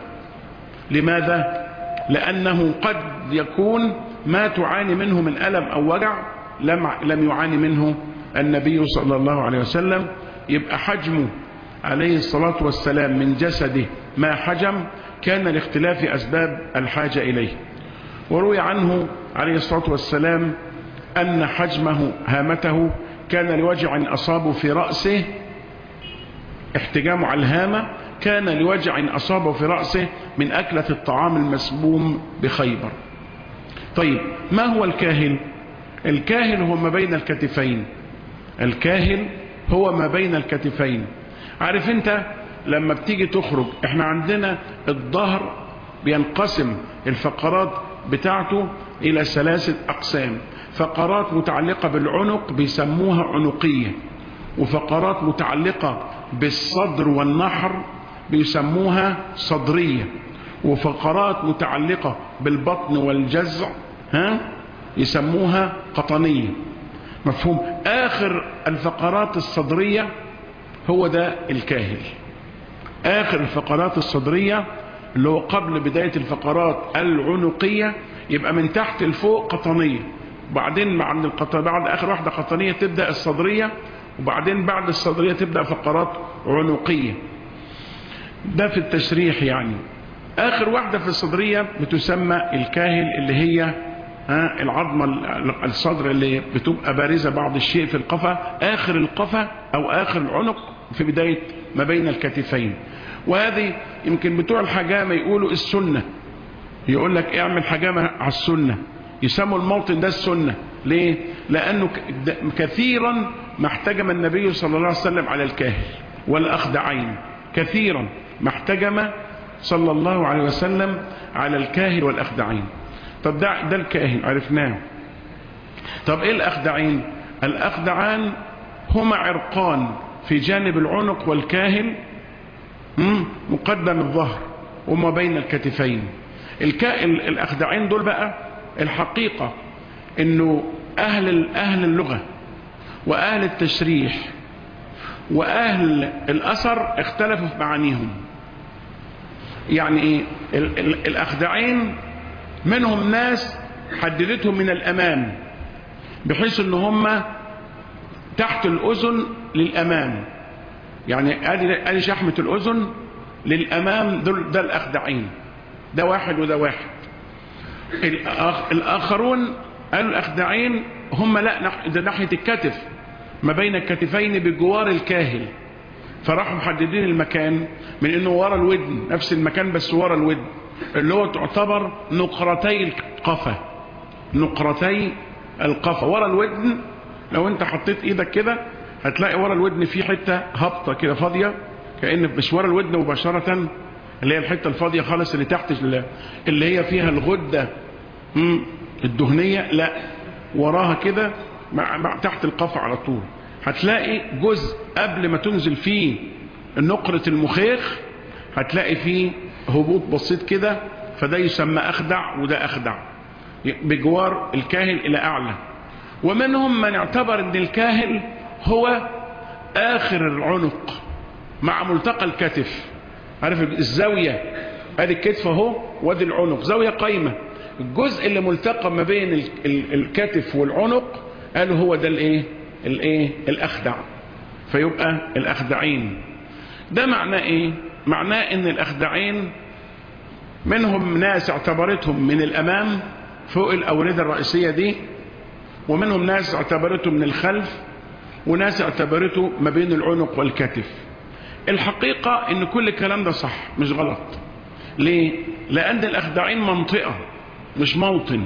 لماذا لأنه قد يكون ما تعاني منه من ألم أو وجع لم, لم يعاني منه النبي صلى الله عليه وسلم يبقى حجمه عليه الصلاة والسلام من جسده ما حجم كان لاختلاف أسباب الحاجة إليه وروي عنه عليه الصلاة والسلام أن حجمه هامته كان لوجع أصابه في رأسه احتجامه على الهامة كان لوجع أصابه في رأسه من أكلة الطعام المسموم بخيبر طيب ما هو الكاهل الكاهل هو ما بين الكتفين الكاهل هو ما بين الكتفين عارف انت لما بتيجي تخرج احنا عندنا الظهر بينقسم الفقرات بتاعته الى ثلاثة اقسام فقرات متعلقة بالعنق بيسموها عنقية وفقرات متعلقة بالصدر والنحر بيسموها صدرية وفقرات متعلقة بالبطن والجزع ها يسموها قطنية مفهوم آخر الفقرات الصدرية هو ده الكاهل آخر الفقرات الصدرية اللي هو قبل بداية الفقرات العنقية يبقى من تحت لفوق قطنية وبعدين بعد القطنية بعد آخر واحدة قطنية تبدأ الصدرية وبعدين بعد الصدرية تبدأ فقرات عنقية ده في التشريح يعني آخر واحدة في الصدرية بتسمى الكاهل اللي هي ها العظمة الصدر اللي بتبقى بارزة بعض الشيء في القفا آخر القفا أو آخر العنق في بداية ما بين الكتفين وهذه يمكن بتوع الحجامة يقولوا السنة يقول لك اعمل حجامة على السنة يسموا الموطن ده السنة ليه لأنه كثيرا ما احتجم النبي صلى الله عليه وسلم على الكاهل والأخدعين كثيرا ما احتجم صلى الله عليه وسلم على الكاهل والأخدعين طب ده, ده الكاهل عرفناه طب ايه الأخدعين الأخدعان هما عرقان في جانب العنق والكاهل مقدم الظهر وما بين الكتفين الأخدعين دول بقى الحقيقة انه اهل اهل اللغة واهل التشريح واهل الاثر اختلفوا في معانيهم يعني ايه ال ال الاخدعين منهم ناس حددتهم من الامام بحيث ان هم تحت الاذن للامام يعني ادي ادي شحمه الاذن للامام دول ده الاخدعين ده واحد وده واحد الآخ الاخرون قالوا الاخدعين هم لا نح- ده ناحيه الكتف ما بين الكتفين بجوار الكاهل فراحوا محددين المكان من انه ورا الودن نفس المكان بس ورا الودن اللي هو تعتبر نقرتي القفا نقرتي القفا ورا الودن لو انت حطيت ايدك كده هتلاقي ورا الودن في حته هابطه كده فاضيه كان مش ورا الودن مباشره اللي هي الحته الفاضيه خالص اللي تحت ال- اللي هي فيها الغده مم، الدهنيه لا وراها كده مع مع تحت القفا على طول هتلاقي جزء قبل ما تنزل فيه نقرة المخيخ هتلاقي فيه هبوط بسيط كده فده يسمى أخدع وده أخدع بجوار الكاهل إلى أعلى ومنهم من اعتبر أن الكاهل هو آخر العنق مع ملتقى الكتف عارف الزاوية ادي الكتف اهو وادي العنق زاوية قايمة الجزء اللي ملتقى ما بين ال- ال- الكتف والعنق قالوا هو ده الايه الايه الاخدع فيبقى الاخدعين ده معناه ايه معناه ان الاخدعين منهم ناس اعتبرتهم من الامام فوق الاوردة الرئيسية دي ومنهم ناس اعتبرته من الخلف وناس اعتبرته ما بين العنق والكتف الحقيقة ان كل الكلام ده صح مش غلط ليه لان الاخدعين منطقة مش موطن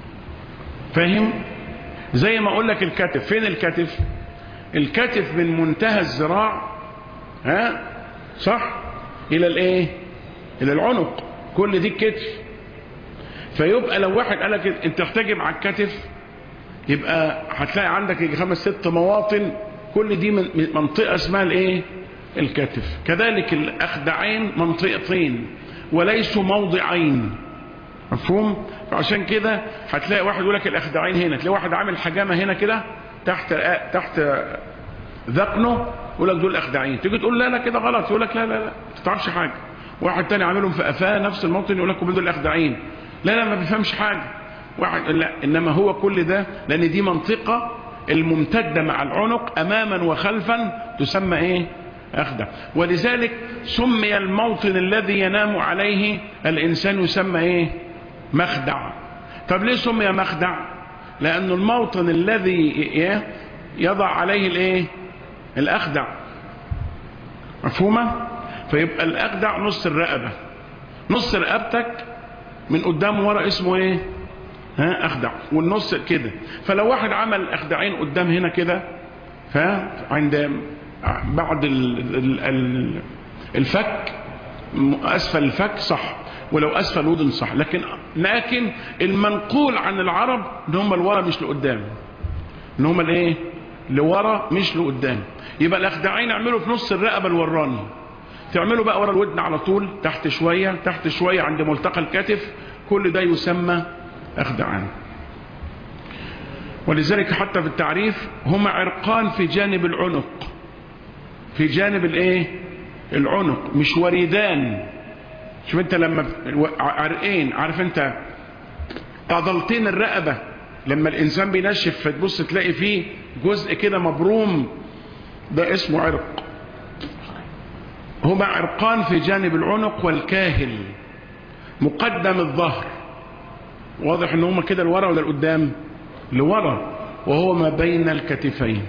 فاهم زي ما اقول لك الكتف فين الكتف الكتف من منتهى الذراع ها صح الى الايه الى العنق كل دي الكتف فيبقى لو واحد قال لك انت تحتجم على الكتف يبقى هتلاقي عندك يجي خمس ست مواطن كل دي من من منطقه اسمها الايه الكتف كذلك الاخدعين منطقتين وليسوا موضعين مفهوم فعشان كده هتلاقي واحد يقول لك الاخدعين هنا تلاقي واحد عامل حجامه هنا كده تحت تحت ذقنه يقول لك دول اخدعين تيجي تقول لا لا كده غلط يقول لك لا لا لا ما تعرفش حاجه واحد تاني عاملهم في قفاه نفس الموطن يقول لك دول اخدعين لا لا ما بيفهمش حاجه واحد لا انما هو كل ده لان دي منطقه الممتده مع العنق اماما وخلفا تسمى ايه اخدع ولذلك سمي الموطن الذي ينام عليه الانسان يسمى ايه مخدع طب ليه سمي مخدع لأن الموطن الذي يضع عليه الايه الأخدع مفهومة فيبقى الأخدع نص الرقبة نص رقبتك من قدام ورا اسمه ايه ها أخدع والنص كده فلو واحد عمل أخدعين قدام هنا كده فعند بعد الفك أسفل الفك صح ولو اسفل ودن صح لكن لكن المنقول عن العرب ان هم لورا مش لقدام ان هم الايه لورا مش لقدام يبقى الاخدعين اعملوا في نص الرقبه الوراني تعملوا بقى ورا الودن على طول تحت شويه تحت شويه عند ملتقى الكتف كل ده يسمى اخدعان ولذلك حتى في التعريف هما عرقان في جانب العنق في جانب الايه العنق مش وريدان شوف انت لما عرقين عارف انت عضلتين الرقبة لما الانسان بينشف فتبص تلاقي فيه جزء كده مبروم ده اسمه عرق هما عرقان في جانب العنق والكاهل مقدم الظهر واضح ان هما كده لورا ولا لقدام لورا وهو ما بين الكتفين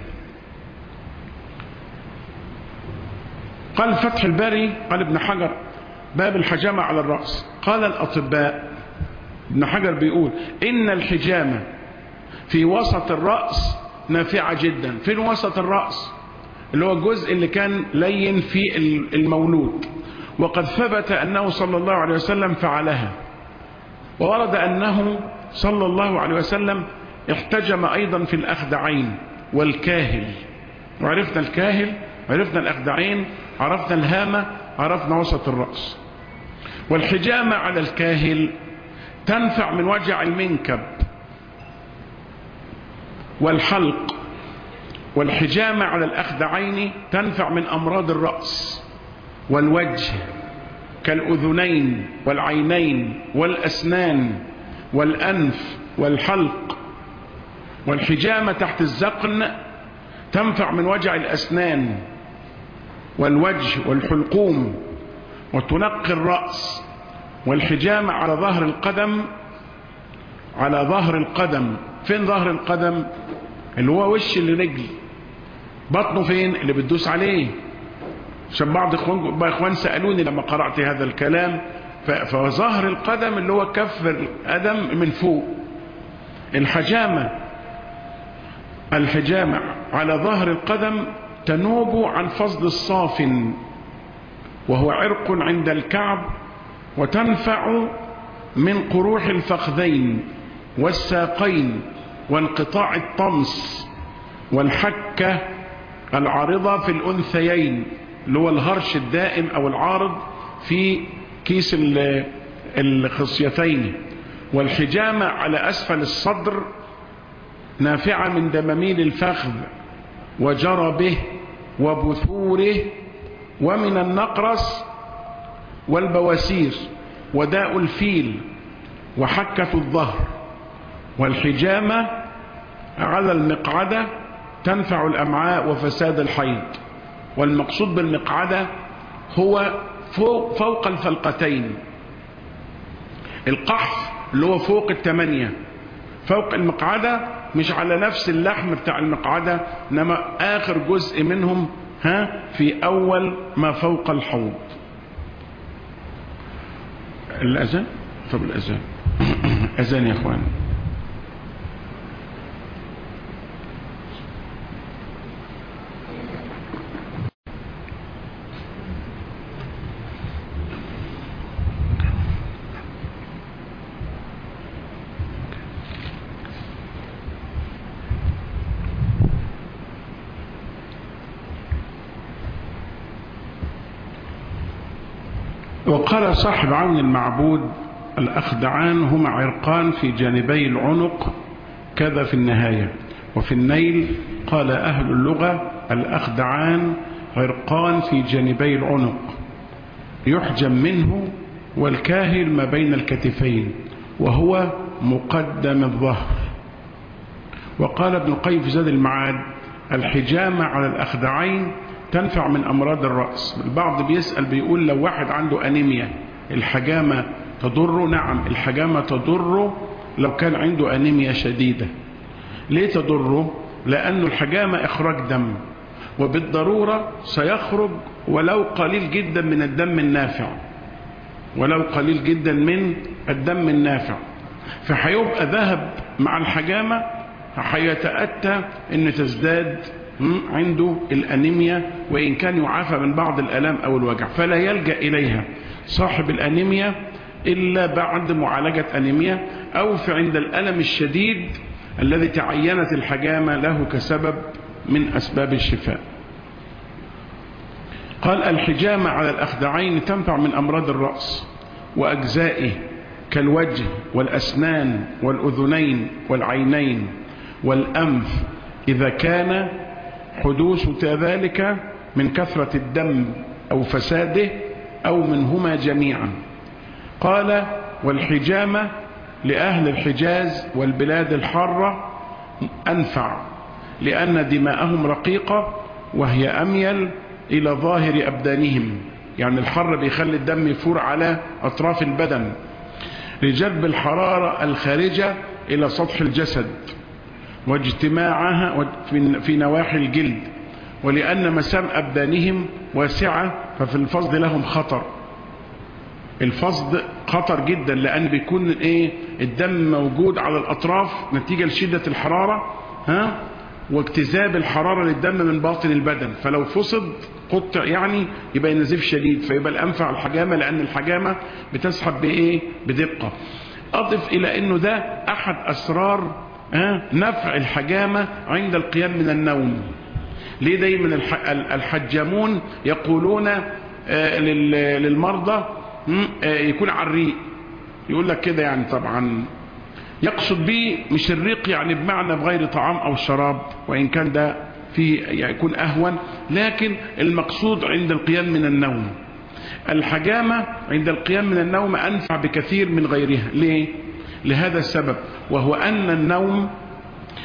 قال فتح الباري قال ابن حجر باب الحجامة على الرأس قال الأطباء ابن حجر بيقول إن الحجامة في وسط الرأس نافعة جدا فين وسط الرأس اللي هو الجزء اللي كان لين في المولود وقد ثبت أنه صلى الله عليه وسلم فعلها وورد أنه صلى الله عليه وسلم احتجم أيضا في الأخدعين والكاهل وعرفنا الكاهل عرفنا الأخدعين عرفنا الهامة عرفنا وسط الرأس والحجامة على الكاهل تنفع من وجع المنكب والحلق والحجامة على الأخدعين تنفع من أمراض الرأس والوجه كالأذنين والعينين والأسنان والأنف والحلق والحجامة تحت الزقن تنفع من وجع الأسنان والوجه والحلقوم وتنقي الرأس والحجامة على ظهر القدم على ظهر القدم فين ظهر القدم اللي هو وش الرجل بطنه فين اللي بتدوس عليه عشان بعض اخوان اخوان سالوني لما قرات هذا الكلام فظهر القدم اللي هو كف القدم من فوق الحجامه الحجامه على ظهر القدم تنوب عن فصل الصاف وهو عرق عند الكعب وتنفع من قروح الفخذين والساقين وانقطاع الطمس والحكة العارضة في الأنثيين اللي هو الهرش الدائم أو العارض في كيس الخصيتين والحجامة على أسفل الصدر نافعة من دماميل الفخذ وجربه وبثوره ومن النقرس والبواسير وداء الفيل وحكة الظهر والحجامة على المقعدة تنفع الأمعاء وفساد الحيض والمقصود بالمقعدة هو فوق, فوق الفلقتين القحف اللي هو فوق الثمانية فوق المقعدة مش على نفس اللحم بتاع المقعدة انما اخر جزء منهم ها في اول ما فوق الحوض الاذان طب الاذان اذان يا اخوان وقال صاحب عون المعبود الأخدعان هما عرقان في جانبي العنق كذا في النهاية وفي النيل قال أهل اللغة الأخدعان عرقان في جانبي العنق يحجم منه والكاهل ما بين الكتفين وهو مقدم الظهر وقال ابن القيم في زاد المعاد الحجامة على الأخدعين تنفع من أمراض الرأس البعض بيسأل بيقول لو واحد عنده أنيميا الحجامة تضره نعم الحجامة تضره لو كان عنده أنيميا شديدة ليه تضره لأن الحجامة إخراج دم وبالضرورة سيخرج ولو قليل جدا من الدم النافع ولو قليل جدا من الدم النافع فهيبقى ذهب مع الحجامة هيتأتى ان تزداد عنده الأنيميا وإن كان يعافى من بعض الألام أو الوجع فلا يلجأ إليها صاحب الأنيميا إلا بعد معالجة أنيميا أو في عند الألم الشديد الذي تعينت الحجامة له كسبب من أسباب الشفاء قال الحجامة على الأخدعين تنفع من أمراض الرأس وأجزائه كالوجه والأسنان والأذنين والعينين والأنف إذا كان حدوث ذلك من كثرة الدم أو فساده أو منهما جميعا قال والحجامة لأهل الحجاز والبلاد الحارة أنفع لأن دماءهم رقيقة وهي أميل إلى ظاهر أبدانهم يعني الحر بيخلي الدم يفور على أطراف البدن لجلب الحرارة الخارجة إلى سطح الجسد واجتماعها في نواحي الجلد ولأن مسام أبدانهم واسعة ففي الفصد لهم خطر الفصد خطر جدا لأن بيكون إيه الدم موجود على الأطراف نتيجة لشدة الحرارة ها واجتذاب الحرارة للدم من باطن البدن فلو فصد قطع يعني يبقى نزيف شديد فيبقى الأنفع الحجامة لأن الحجامة بتسحب بإيه بدقة أضف إلى أنه ده أحد أسرار نفع الحجامة عند القيام من النوم ليه دايما الحجامون يقولون للمرضى يكون على الريق يقول لك كده يعني طبعا يقصد به مش الريق يعني بمعنى بغير طعام او شراب وان كان ده في يكون اهون لكن المقصود عند القيام من النوم الحجامة عند القيام من النوم انفع بكثير من غيرها ليه لهذا السبب وهو ان النوم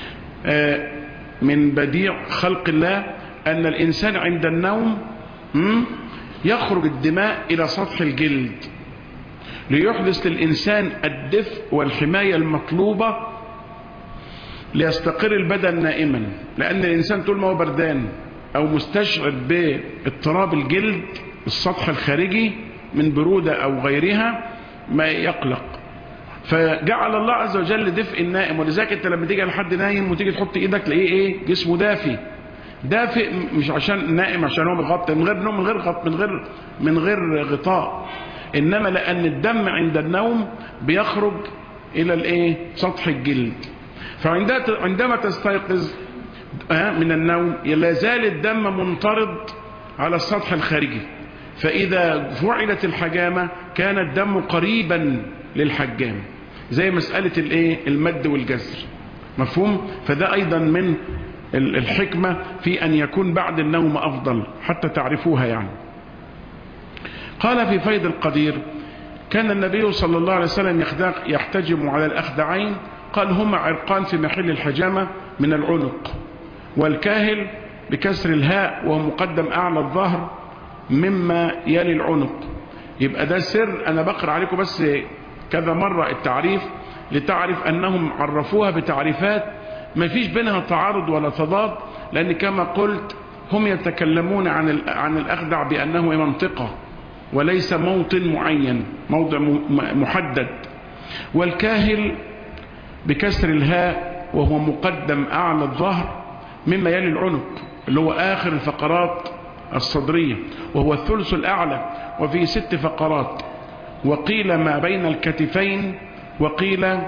من بديع خلق الله أن الإنسان عند النوم يخرج الدماء إلى سطح الجلد ليحدث للإنسان الدفء والحماية المطلوبة ليستقر البدن نائما لأن الإنسان طول ما هو بردان أو مستشعر باضطراب الجلد السطح الخارجي من برودة أو غيرها ما يقلق فجعل الله عز وجل دفء النائم ولذلك انت لما تيجي لحد نايم وتيجي تحط ايدك تلاقيه ايه جسمه دافي دافئ مش عشان نائم عشان هو مغطى من غير نوم من غير غط من غير من غير غطاء انما لان الدم عند النوم بيخرج الى الايه سطح الجلد فعندما تستيقظ من النوم لا زال الدم منطرد على السطح الخارجي فإذا فعلت الحجامة كان الدم قريبا للحجام زي مسألة الايه المد والجزر مفهوم فده أيضا من الحكمة في أن يكون بعد النوم أفضل حتى تعرفوها يعني قال في فيض القدير كان النبي صلى الله عليه وسلم يحتجم على الأخدعين قال هما عرقان في محل الحجامة من العنق والكاهل بكسر الهاء وهو مقدم أعلى الظهر مما يلي العنق يبقى ده سر أنا بقرأ عليكم بس كذا مرة التعريف لتعرف أنهم عرفوها بتعريفات ما فيش بينها تعارض ولا تضاد لأن كما قلت هم يتكلمون عن عن الأخدع بأنه منطقة وليس موطن معين موضع محدد والكاهل بكسر الهاء وهو مقدم أعلى الظهر مما يلي العنق اللي هو آخر الفقرات الصدرية وهو الثلث الأعلى وفيه ست فقرات وقيل ما بين الكتفين وقيل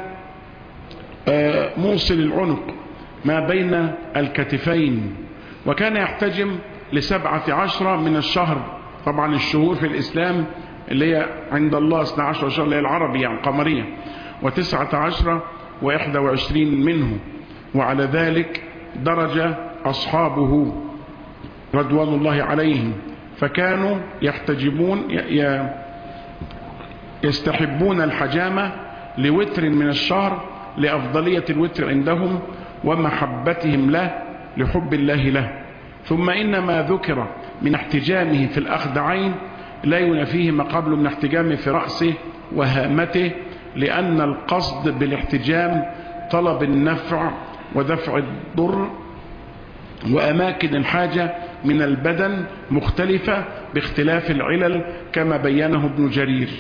موصل العنق ما بين الكتفين وكان يحتجم لسبعة عشرة من الشهر طبعا الشهور في الإسلام اللي هي عند الله 12 شهر اللي هي العربي يعني قمرية وتسعة عشرة وإحدى وعشرين منه وعلى ذلك درج أصحابه رضوان الله عليهم فكانوا يحتجبون يستحبون الحجامة لوتر من الشهر لأفضلية الوتر عندهم ومحبتهم له لحب الله له ثم إن ما ذكر من احتجامه في الأخدعين لا ينفيه ما قبل من احتجامه في رأسه وهامته لأن القصد بالاحتجام طلب النفع ودفع الضر وأماكن الحاجة من البدن مختلفة باختلاف العلل كما بينه ابن جرير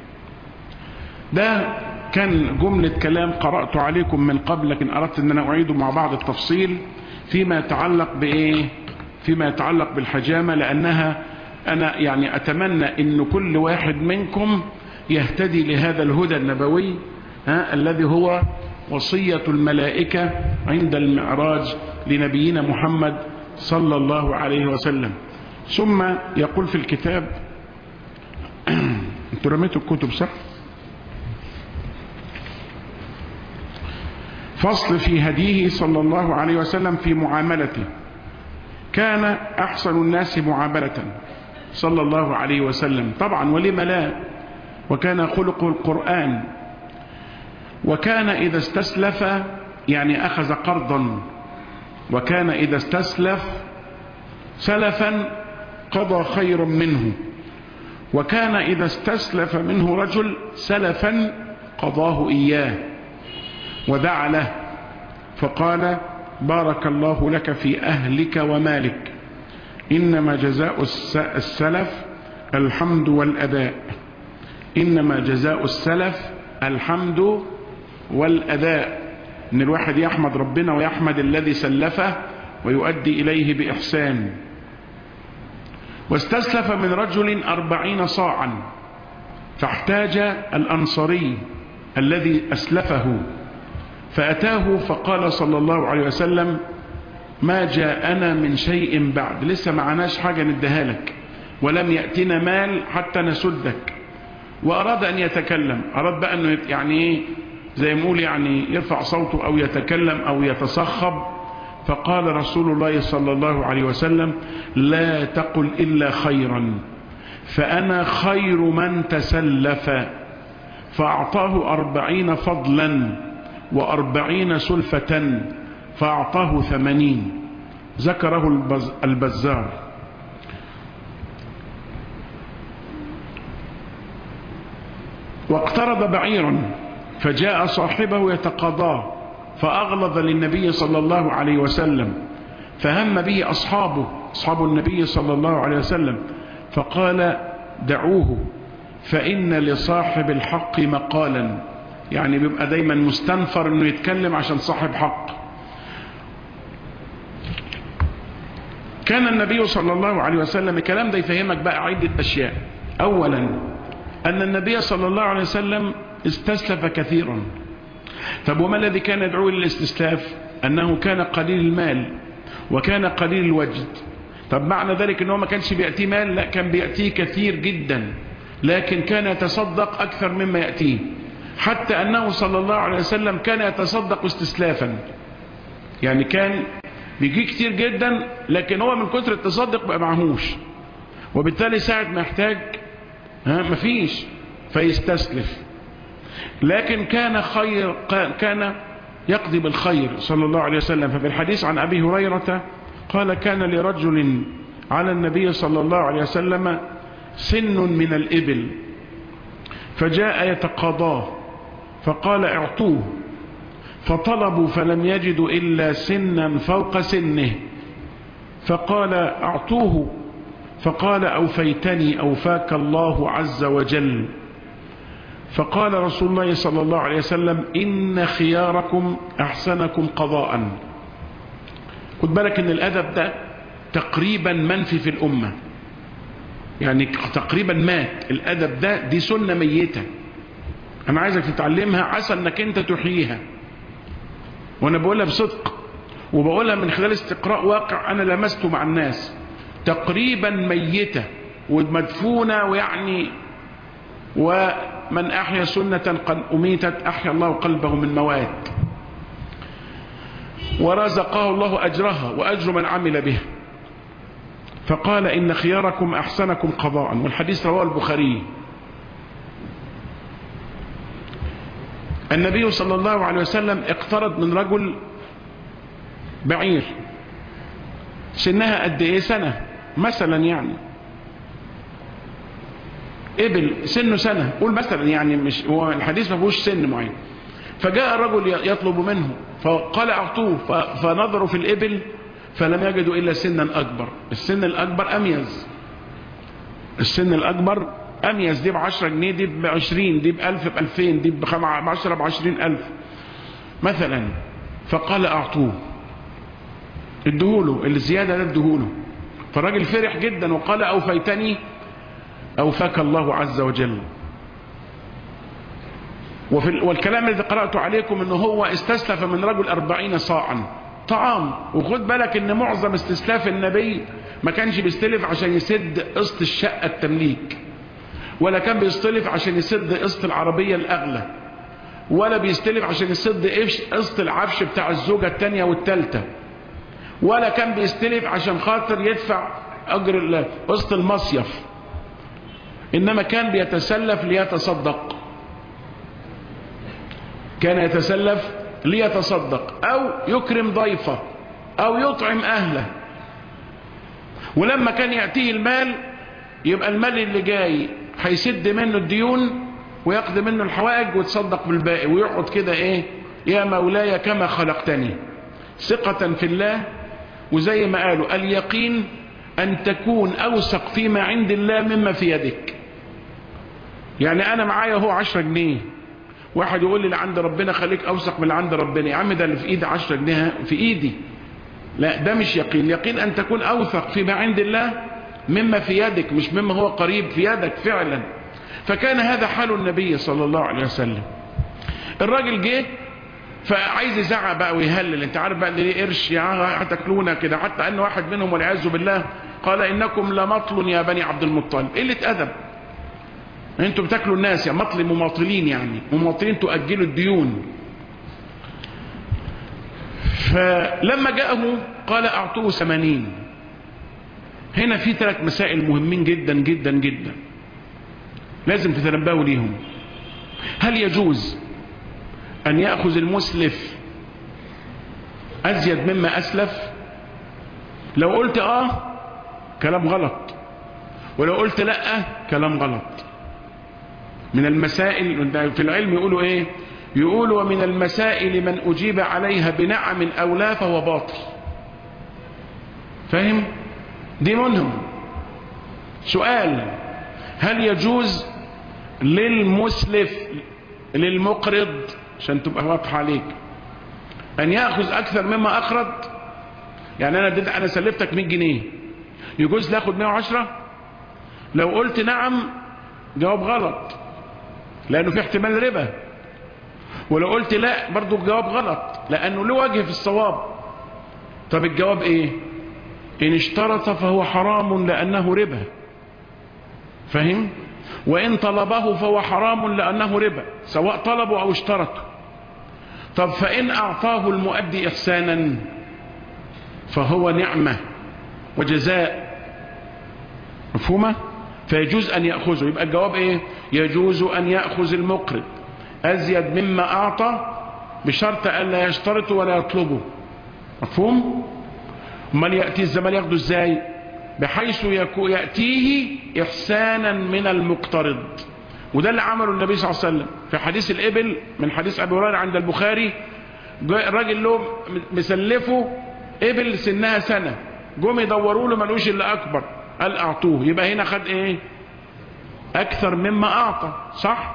ده كان جملة كلام قرأت عليكم من قبل لكن أردت أن أنا أعيده مع بعض التفصيل فيما يتعلق بإيه فيما يتعلق بالحجامة لأنها أنا يعني أتمنى أن كل واحد منكم يهتدي لهذا الهدى النبوي ها الذي هو وصية الملائكة عند المعراج لنبينا محمد صلى الله عليه وسلم ثم يقول في الكتاب انتوا رميتوا الكتب صح فصل في هديه صلى الله عليه وسلم في معاملته كان أحسن الناس معاملة صلى الله عليه وسلم طبعا ولم لا وكان خلق القرآن وكان إذا استسلف يعني أخذ قرضا وكان إذا استسلف سلفا قضى خير منه وكان إذا استسلف منه رجل سلفا قضاه إياه ودعا له فقال بارك الله لك في أهلك ومالك إنما جزاء السلف الحمد والأداء إنما جزاء السلف الحمد والأداء إن الواحد يحمد ربنا ويحمد الذي سلفه ويؤدي إليه بإحسان واستسلف من رجل أربعين صاعا فاحتاج الأنصري الذي أسلفه فأتاه فقال صلى الله عليه وسلم ما جاءنا من شيء بعد لسه معناش حاجة نديها لك ولم يأتنا مال حتى نسدك وأراد أن يتكلم أراد بقى أنه يعني إيه زي ما يقول يعني يرفع صوته أو يتكلم أو يتصخب فقال رسول الله صلى الله عليه وسلم لا تقل إلا خيرا فأنا خير من تسلف فأعطاه أربعين فضلا وأربعين سلفة فأعطاه ثمانين ذكره البز البزار واقترض بعيرا فجاء صاحبه يتقاضاه فأغلظ للنبي صلى الله عليه وسلم فهم به أصحابه أصحاب النبي صلى الله عليه وسلم فقال دعوه فإن لصاحب الحق مقالا يعني بيبقى دايما مستنفر انه يتكلم عشان صاحب حق كان النبي صلى الله عليه وسلم الكلام ده يفهمك بقى عدة أشياء أولا أن النبي صلى الله عليه وسلم استسلف كثيرا طب وما الذي كان يدعو للاستسلاف أنه كان قليل المال وكان قليل الوجد طب معنى ذلك أنه ما كانش بيأتيه مال لا كان بيأتيه كثير جدا لكن كان يتصدق أكثر مما يأتيه حتى أنه صلى الله عليه وسلم كان يتصدق استسلافا يعني كان بيجي كتير جدا لكن هو من كتر التصدق بقى معهوش وبالتالي ساعة ما يحتاج ها مفيش فيستسلف لكن كان خير كان يقضي بالخير صلى الله عليه وسلم ففي الحديث عن أبي هريرة قال كان لرجل على النبي صلى الله عليه وسلم سن من الإبل فجاء يتقاضاه فقال اعطوه فطلبوا فلم يجدوا إلا سنا فوق سنه فقال اعطوه فقال أوفيتني أوفاك الله عز وجل فقال رسول الله صلى الله عليه وسلم إن خياركم أحسنكم قضاء خد بالك ان الأدب ده تقريبا منفي في الأمة يعني تقريبا مات الأدب ده دي سنة ميتة أنا عايزك تتعلمها عسى أنك أنت تحييها وأنا بقولها بصدق وبقولها من خلال استقراء واقع أنا لمسته مع الناس تقريبا ميتة ومدفونة ويعني ومن أحيا سنة قد أميتت أحيا الله قلبه من موات ورزقه الله أجرها وأجر من عمل بها فقال إن خياركم أحسنكم قضاء والحديث رواه البخاري النبي صلى الله عليه وسلم اقترض من رجل بعير سنها قد ايه سنة مثلا يعني ابل سنه سنة قول مثلا يعني مش هو الحديث ما فيهوش سن معين فجاء الرجل يطلب منه فقال اعطوه فنظروا في الابل فلم يجدوا الا سنا اكبر السن الاكبر اميز السن الاكبر اميز دي ب 10 جنيه دي ب 20 دي ب 1000 ب 2000 دي ب 10 ب 20000 مثلا فقال اعطوه ادهوله الزياده ده ادهوله فالراجل فرح جدا وقال اوفيتني اوفاك الله عز وجل وفي والكلام الذي قرأته عليكم انه هو استسلف من رجل أربعين صاعا طعام وخد بالك ان معظم استسلاف النبي ما كانش بيستلف عشان يسد قسط الشقة التمليك ولا كان بيستلف عشان يسد قسط العربية الأغلى ولا بيستلف عشان يسد قسط العفش بتاع الزوجة التانية والتالتة ولا كان بيستلف عشان خاطر يدفع أجر قسط المصيف إنما كان بيتسلف ليتصدق كان يتسلف ليتصدق أو يكرم ضيفه أو يطعم أهله ولما كان يأتيه المال يبقى المال اللي جاي هيسد منه الديون ويقضي منه الحوائج ويتصدق بالباقي ويقعد كده ايه يا مولاي كما خلقتني ثقة في الله وزي ما قالوا اليقين أن تكون أوثق فيما عند الله مما في يدك يعني أنا معايا هو عشرة جنيه واحد يقول لي اللي عند ربنا خليك أوثق من اللي عند ربنا يا عم ده اللي في إيدي عشرة جنيه في إيدي لا ده مش يقين يقين أن تكون أوثق فيما عند الله مما في يدك مش مما هو قريب في يدك فعلا فكان هذا حال النبي صلى الله عليه وسلم الراجل جه فعايز يزعق بقى ويهلل انت عارف بقى ليه قرش يا هتاكلونا كده حتى ان واحد منهم والعياذ بالله قال انكم لمطل يا بني عبد المطلب قله ادب انتوا بتاكلوا الناس يا مطل مماطلين يعني مماطلين تؤجلوا الديون فلما جاءه قال اعطوه ثمانين هنا في ثلاث مسائل مهمين جدا جدا جدا لازم تتنبهوا ليهم هل يجوز أن يأخذ المسلف أزيد مما أسلف لو قلت آه كلام غلط ولو قلت لا كلام غلط من المسائل في العلم يقولوا ايه يقولوا ومن المسائل من أجيب عليها بنعم أو لا فهو باطل فاهم دي منهم سؤال هل يجوز للمسلف للمقرض عشان تبقى واضحه عليك ان ياخذ اكثر مما اقرض يعني انا اديت انا سلفتك 100 جنيه يجوز ناخد 110 لو قلت نعم جواب غلط لانه في احتمال ربا ولو قلت لا برضو الجواب غلط لانه له وجه في الصواب طب الجواب ايه ان اشترط فهو حرام لانه ربا فهم وإن طلبه فهو حرام لأنه ربا سواء طلبه أو اشترط طب فإن أعطاه المؤدي إحسانا فهو نعمة وجزاء مفهومة فيجوز أن يأخذه يبقى الجواب إيه يجوز أن يأخذ المقرض أزيد مما أعطى بشرط أن لا يشترط ولا يطلبه مفهوم امال يأتي الزمان ياخده ازاي بحيث يأتيه إحسانا من المقترض وده اللي عمله النبي صلى الله عليه وسلم في حديث الإبل من حديث أبي هريرة عند البخاري الراجل له مسلفه إبل سنها سنة جم يدوروا له ملوش إلا أكبر قال أعطوه يبقى هنا خد إيه أكثر مما أعطى صح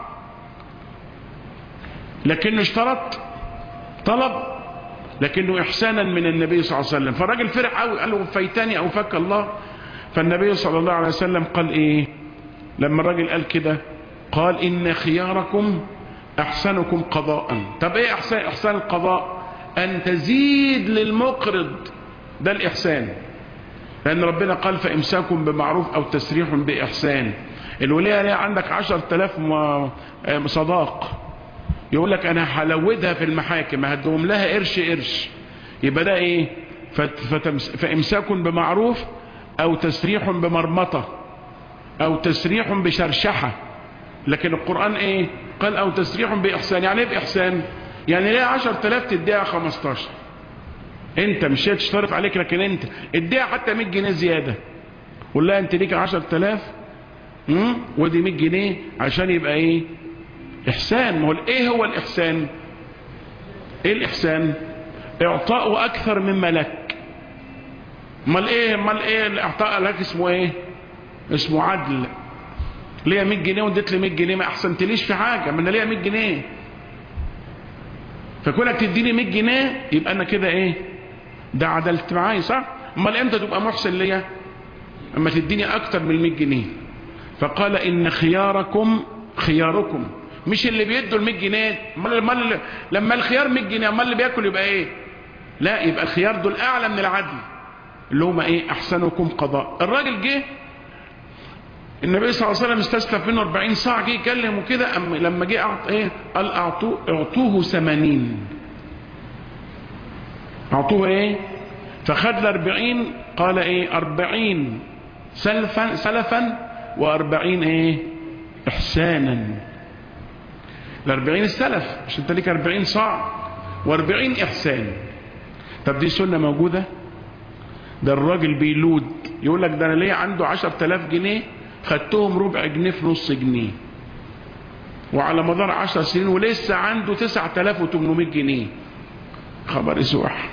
لكنه اشترط طلب لكنه إحسانا من النبي صلى الله عليه وسلم فالراجل فرح قوي قال له فيتني أو فك الله فالنبي صلى الله عليه وسلم قال إيه لما الراجل قال كده قال إن خياركم أحسنكم قضاء طب إيه أحسن, إحسان القضاء أن تزيد للمقرض ده الإحسان لأن ربنا قال فإمساكم بمعروف أو تسريح بإحسان الولية ليه عندك عشر تلاف صداق يقول لك أنا هلودها في المحاكم هدهم لها قرش قرش يبقى ده إيه فإمساك بمعروف أو تسريح بمرمطة أو تسريح بشرشحة لكن القرآن إيه قال أو تسريح بإحسان يعني إيه بإحسان يعني ليه عشر تلاف تديها خمستاشر انت مش هتشترط عليك لكن انت اديها حتى 100 جنيه زيادة قول لها انت ليك 10000 ودي 100 جنيه عشان يبقى ايه احسان ما هو ايه هو الاحسان ايه الاحسان اعطاء اكثر مما لك امال ايه امال ايه الاعطاء لك اسمه ايه اسمه عدل ليا 100 جنيه واديت لي 100 جنيه ما احسنتليش في حاجه ما انا ليا 100 جنيه فكونك تديني 100 جنيه يبقى انا كده ايه ده عدلت معايا صح امال امتى تبقى محسن ليا اما تديني اكتر من 100 جنيه فقال ان خياركم خياركم مش اللي بيدوا ال 100 جنيه امال لما الخيار 100 جنيه امال اللي بياكل يبقى ايه لا يبقى الخيار دول اعلى من العدل اللي هم ايه احسنكم قضاء الراجل جه النبي صلى الله عليه وسلم استسلف منه 40 صاع جه يكلم وكده لما جه اعط ايه قال اعطوه اعطوه 80 اعطوه ايه فخد ال 40 قال ايه 40 سلفا سلفا و40 ايه احسانا ال 40 السلف مش انت ليك 40 صاع و40 احسان طب دي سنه موجوده ده الراجل بيلود يقول لك ده انا ليه عنده 10000 جنيه خدتهم ربع جنيه في نص جنيه وعلى مدار 10 سنين ولسه عنده 9800 جنيه خبر اسوح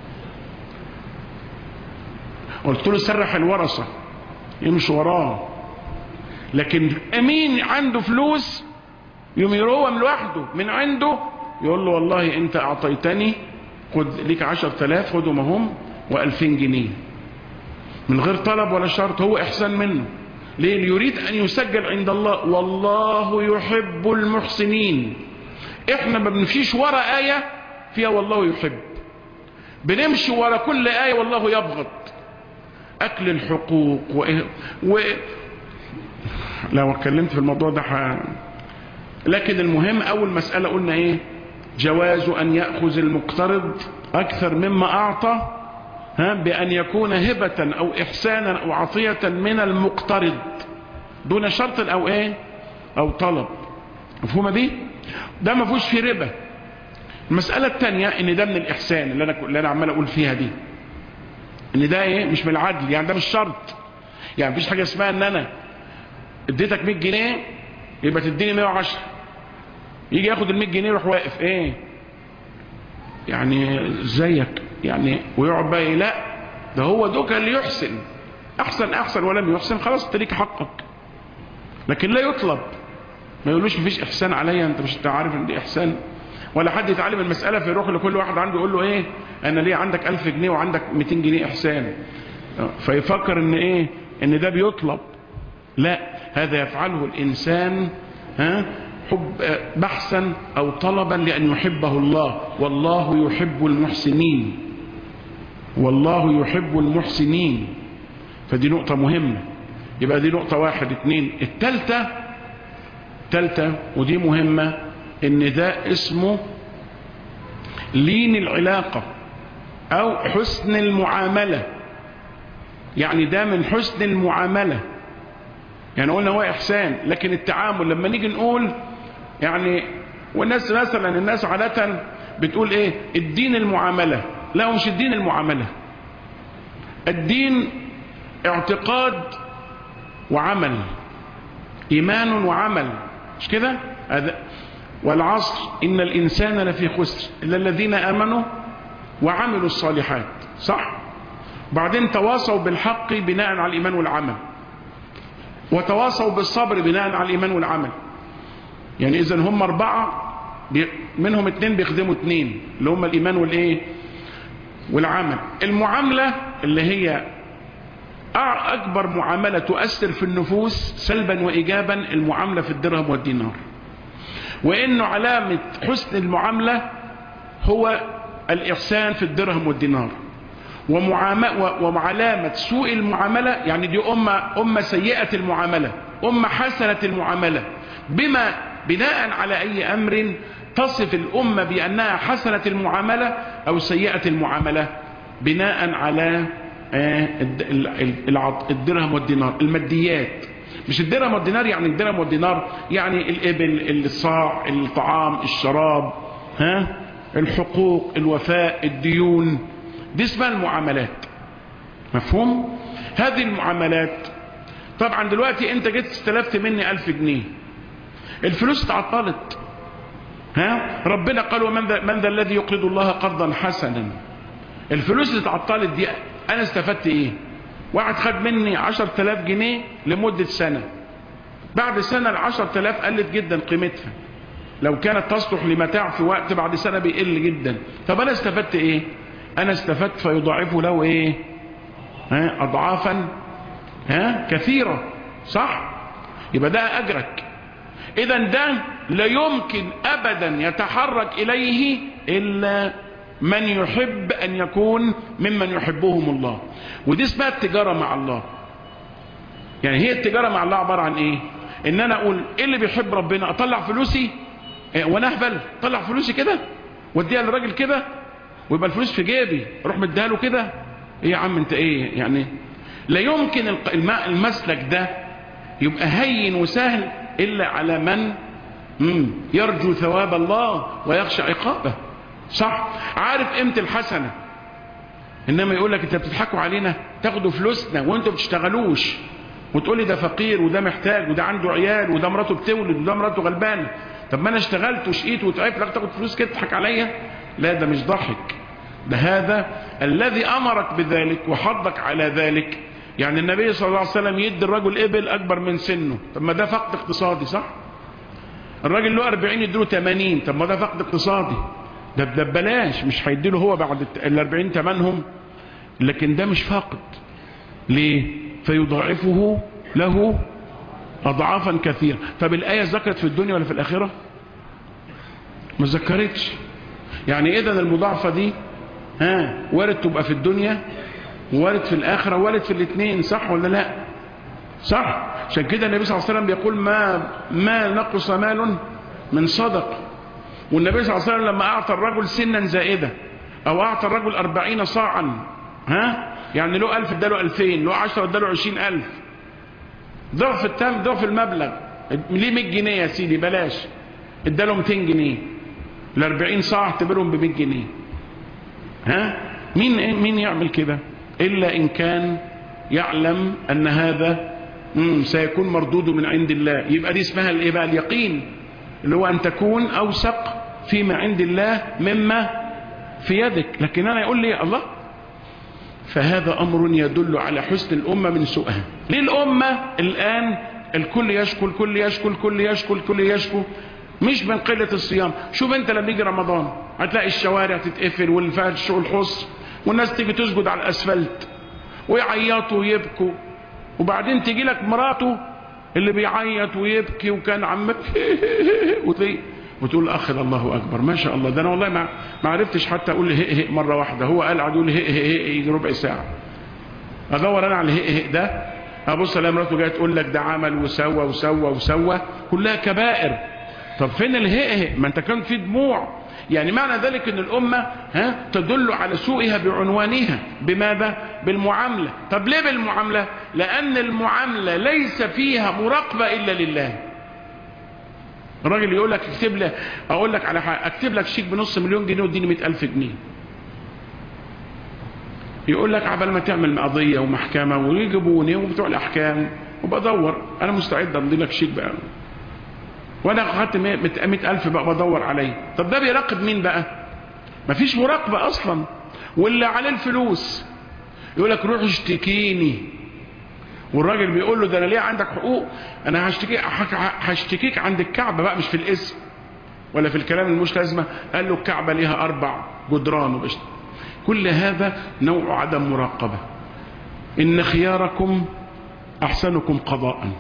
قلت له سرح الورثه يمشي وراه لكن امين عنده فلوس يوم يروم لوحده من عنده يقول له والله انت اعطيتني خد ليك عشر تلاف خدهم هم والفين جنيه من غير طلب ولا شرط هو احسان منه ليه يريد ان يسجل عند الله والله يحب المحسنين احنا ما بنمشيش ورا آية فيها والله يحب بنمشي ورا كل آية والله يبغض اكل الحقوق و... و... لو اتكلمت في الموضوع ده ح... لكن المهم اول مسألة قلنا ايه جواز ان يأخذ المقترض اكثر مما اعطى ها بان يكون هبة او احسانا او عطية من المقترض دون شرط او ايه او طلب مفهومة دي ده ما فيهوش في ربا المسألة الثانية ان ده من الاحسان اللي انا اللي انا عمال اقول فيها دي ان ده ايه مش من العدل يعني ده مش شرط يعني مفيش حاجة اسمها ان انا اديتك 100 جنيه يبقى تديني 110 يجي ياخد ال 100 جنيه يروح واقف ايه يعني زيك يعني ويقعد بقى ايه لا ده هو دوك اللي يحسن احسن احسن ولم يحسن خلاص انت ليك حقك لكن لا يطلب ما يقولوش مفيش احسان عليا انت مش انت عارف ان دي احسان ولا حد يتعلم المسألة فيروح لكل واحد عنده يقول له ايه انا ليه عندك 1000 جنيه وعندك 200 جنيه احسان فيفكر ان ايه ان ده بيطلب لا هذا يفعله الانسان ها حب بحثا او طلبا لان يحبه الله والله يحب المحسنين والله يحب المحسنين فدي نقطة مهمة يبقى دي نقطة واحد اتنين التالتة التالتة ودي مهمة ان ده اسمه لين العلاقة او حسن المعاملة يعني ده من حسن المعاملة يعني قلنا هو احسان لكن التعامل لما نيجي نقول يعني والناس مثلا الناس عادة بتقول ايه الدين المعاملة لا مش الدين المعاملة الدين اعتقاد وعمل ايمان وعمل مش كده والعصر ان الانسان لفي خسر الا الذين امنوا وعملوا الصالحات صح بعدين تواصوا بالحق بناء على الايمان والعمل وتواصوا بالصبر بناء على الايمان والعمل يعني اذا هم اربعه منهم اتنين بيخدموا اتنين اللي هم الايمان والايه والعمل المعامله اللي هي اكبر معامله تؤثر في النفوس سلبا وايجابا المعامله في الدرهم والدينار وانه علامه حسن المعامله هو الاحسان في الدرهم والدينار وعلامة سوء المعاملة يعني دي أمة, أمة سيئة المعاملة أمة حسنة المعاملة بما بناء على أي أمر تصف الأمة بأنها حسنة المعاملة أو سيئة المعاملة بناء على الدرهم والدينار الماديات مش الدرهم والدينار يعني الدرهم والدينار يعني الإبل الصاع الطعام الشراب ها الحقوق الوفاء الديون دي اسمها المعاملات مفهوم هذه المعاملات طبعا دلوقتي انت جيت استلفت مني ألف جنيه الفلوس اتعطلت ها ربنا قال ومن ذا, من ذا الذي يقرض الله قرضا حسنا الفلوس اللي اتعطلت دي انا استفدت ايه واحد خد مني عشر تلاف جنيه لمدة سنة بعد سنة العشر تلاف قلت جدا قيمتها لو كانت تصلح لمتاع في وقت بعد سنة بيقل جدا طب انا استفدت ايه انا استفدت فيضاعفه له ايه ها اضعافا ها كثيرة صح يبقى ده اجرك اذا ده لا يمكن ابدا يتحرك اليه الا من يحب ان يكون ممن يحبهم الله ودي اسمها التجارة مع الله يعني هي التجارة مع الله عبارة عن ايه ان انا اقول ايه اللي بيحب ربنا اطلع فلوسي إيه وانا اهبل اطلع فلوسي كده واديها للراجل كده ويبقى الفلوس في جيبي اروح مديها له كده ايه يا عم انت ايه يعني لا يمكن المسلك ده يبقى هين وسهل الا على من مم يرجو ثواب الله ويخشى عقابه صح عارف قيمه الحسنه انما يقول لك انت بتضحكوا علينا تاخدوا فلوسنا وانتوا بتشتغلوش وتقولي ده فقير وده محتاج وده عنده عيال وده مراته بتولد وده مراته غلبانه طب ما انا اشتغلت وشقيت وتعبت لك تاخد فلوس كده تضحك عليا لا ده مش ضحك ده هذا الذي امرك بذلك وحضك على ذلك يعني النبي صلى الله عليه وسلم يدي الرجل ابل اكبر من سنه طب ما ده فقد اقتصادي صح الراجل له 40 يديله 80 طب ما ده فقد اقتصادي ده ده ببلاش مش هيديله هو بعد ال 40 ثمنهم لكن ده مش فاقد ليه فيضاعفه له اضعافا كثيره طب الايه ذكرت في الدنيا ولا في الاخره ما ذكرتش يعني اذا المضاعفه دي ها وارد تبقى في الدنيا وارد في الاخره وارد في الاثنين صح ولا لا صح عشان كده النبي صلى الله عليه وسلم بيقول ما ما نقص مال من صدق والنبي صلى الله عليه وسلم لما اعطى الرجل سنا زائده او اعطى الرجل أربعين صاعا ها يعني له ألف اداله ألفين له عشرة اداله عشرين ألف ضعف التام ضعف المبلغ ليه 100 جنيه يا سيدي بلاش اداله 200 جنيه ال 40 صاع اعتبرهم ب 100 جنيه ها مين مين يعمل كده الا ان كان يعلم ان هذا مم سيكون مردوده من عند الله يبقى دي اسمها الايه بقى اليقين اللي هو ان تكون اوثق فيما عند الله مما في يدك لكن انا يقول لي الله فهذا امر يدل على حسن الامه من سوءها ليه الامه الان الكل يشكو الكل يشكو الكل يشكو الكل يشكو مش من قلة الصيام شوف انت لما يجي رمضان هتلاقي الشوارع تتقفل والفرش والحص والناس تيجي تسجد على الاسفلت ويعيطوا ويبكوا وبعدين تيجي لك مراته اللي بيعيط ويبكي وكان عمك وتلاقي وتقول اخر الله اكبر ما شاء الله ده انا والله ما ما عرفتش حتى اقول هي هي مره واحده هو قال قعد يقول هي هي يجي ربع ساعه ادور انا على هي هي ده ابص الاقي مراته جايه تقول لك ده عمل وسوى وسوى وسوى كلها كبائر طب فين الهئه ما انت كان في دموع يعني معنى ذلك ان الامه ها تدل على سوءها بعنوانها بماذا بالمعامله طب ليه بالمعامله لان المعامله ليس فيها مراقبه الا لله الراجل يقول لك اكتب لي اقول لك على حاجه اكتب لك شيك بنص مليون جنيه واديني 100000 جنيه يقول لك عبال ما تعمل قضيه ومحكمه ويجيبوني وبتوع الاحكام وبدور انا مستعد امضي لك شيك بقى وانا خدت 100000 بقى بدور عليه طب ده بيراقب مين بقى مفيش مراقبه اصلا واللي عليه الفلوس يقول لك روح اشتكيني والراجل بيقول له ده انا ليه عندك حقوق انا هشتكيك هشتكيك عند الكعبه بقى مش في الاسم ولا في الكلام المش لازمه قال له الكعبه ليها اربع جدران وبشت. كل هذا نوع عدم مراقبه ان خياركم احسنكم قضاء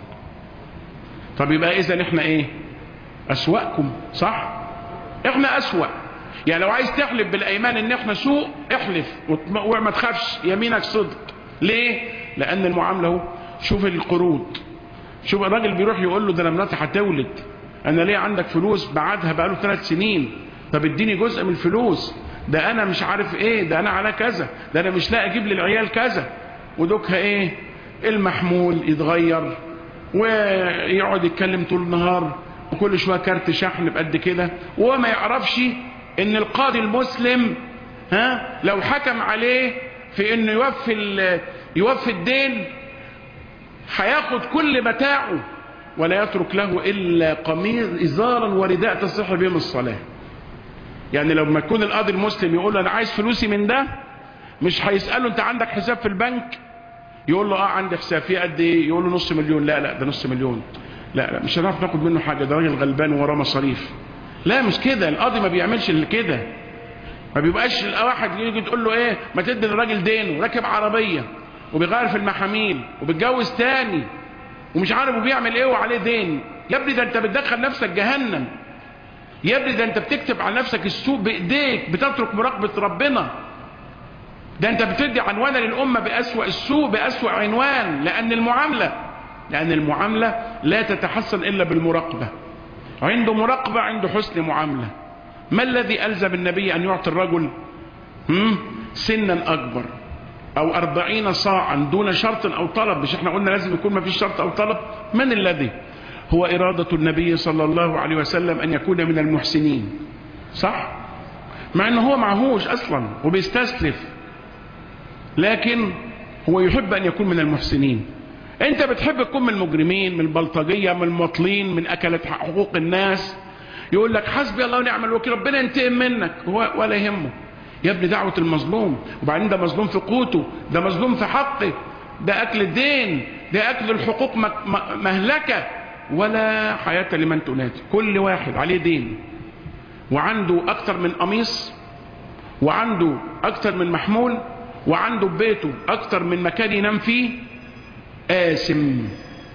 طب يبقى اذا احنا ايه اسواكم صح احنا اسوا يعني لو عايز تحلف بالايمان ان احنا سوء احلف وما تخافش يمينك صدق ليه لان المعامله اهو شوف القروض شوف الراجل بيروح يقول له ده انا مراتي هتولد انا ليه عندك فلوس بعدها بقاله ثلاث سنين طب اديني جزء من الفلوس ده انا مش عارف ايه ده انا على كذا ده انا مش لاقي اجيب للعيال كذا ودوكها ايه المحمول يتغير ويقعد يتكلم طول النهار وكل شويه كارت شحن بقد كده وهو ما يعرفش ان القاضي المسلم ها لو حكم عليه في انه يوفي يوفي الدين هياخد كل متاعه ولا يترك له الا قميص ازارا ورداء تصح بهم الصلاه يعني لما يكون القاضي المسلم يقول له انا عايز فلوسي من ده مش هيساله انت عندك حساب في البنك يقول له اه عندي حساب فيه قد ايه يقول له نص مليون لا لا ده نص مليون لا لا مش هنعرف ناخد منه حاجه ده راجل غلبان وراه مصاريف لا مش كده القاضي ما بيعملش اللي كده ما بيبقاش واحد يجي تقول له ايه ما تدي للراجل دينه راكب عربيه وبيغير في المحاميل وبيتجوز تاني ومش عارف وبيعمل ايه وعليه دين يا ابني ده انت بتدخل نفسك جهنم يا ابني ده انت بتكتب على نفسك السوء بايديك بتترك مراقبه ربنا ده انت بتدي عنوانا للامه باسوا السوء باسوا عنوان لان المعامله لان المعامله لا تتحسن الا بالمراقبه عنده مراقبه عنده حسن معامله ما الذي ألزم النبي أن يعطي الرجل هم؟ سنا أكبر أو أربعين صاعا دون شرط أو طلب مش احنا قلنا لازم يكون ما فيش شرط أو طلب من الذي هو إرادة النبي صلى الله عليه وسلم أن يكون من المحسنين صح مع أنه هو معهوش أصلا وبيستسلف لكن هو يحب أن يكون من المحسنين أنت بتحب تكون من المجرمين من البلطجية من المطلين من أكلة حقوق الناس يقول لك حسبي الله ونعم الوكيل ربنا ينتقم منك هو ولا يهمه يا ابني دعوة المظلوم وبعدين ده مظلوم في قوته ده مظلوم في حقه ده أكل الدين ده أكل الحقوق مهلكة ولا حياة لمن تنادي كل واحد عليه دين وعنده أكتر من قميص وعنده أكتر من محمول وعنده ببيته أكتر من مكان ينام فيه آسم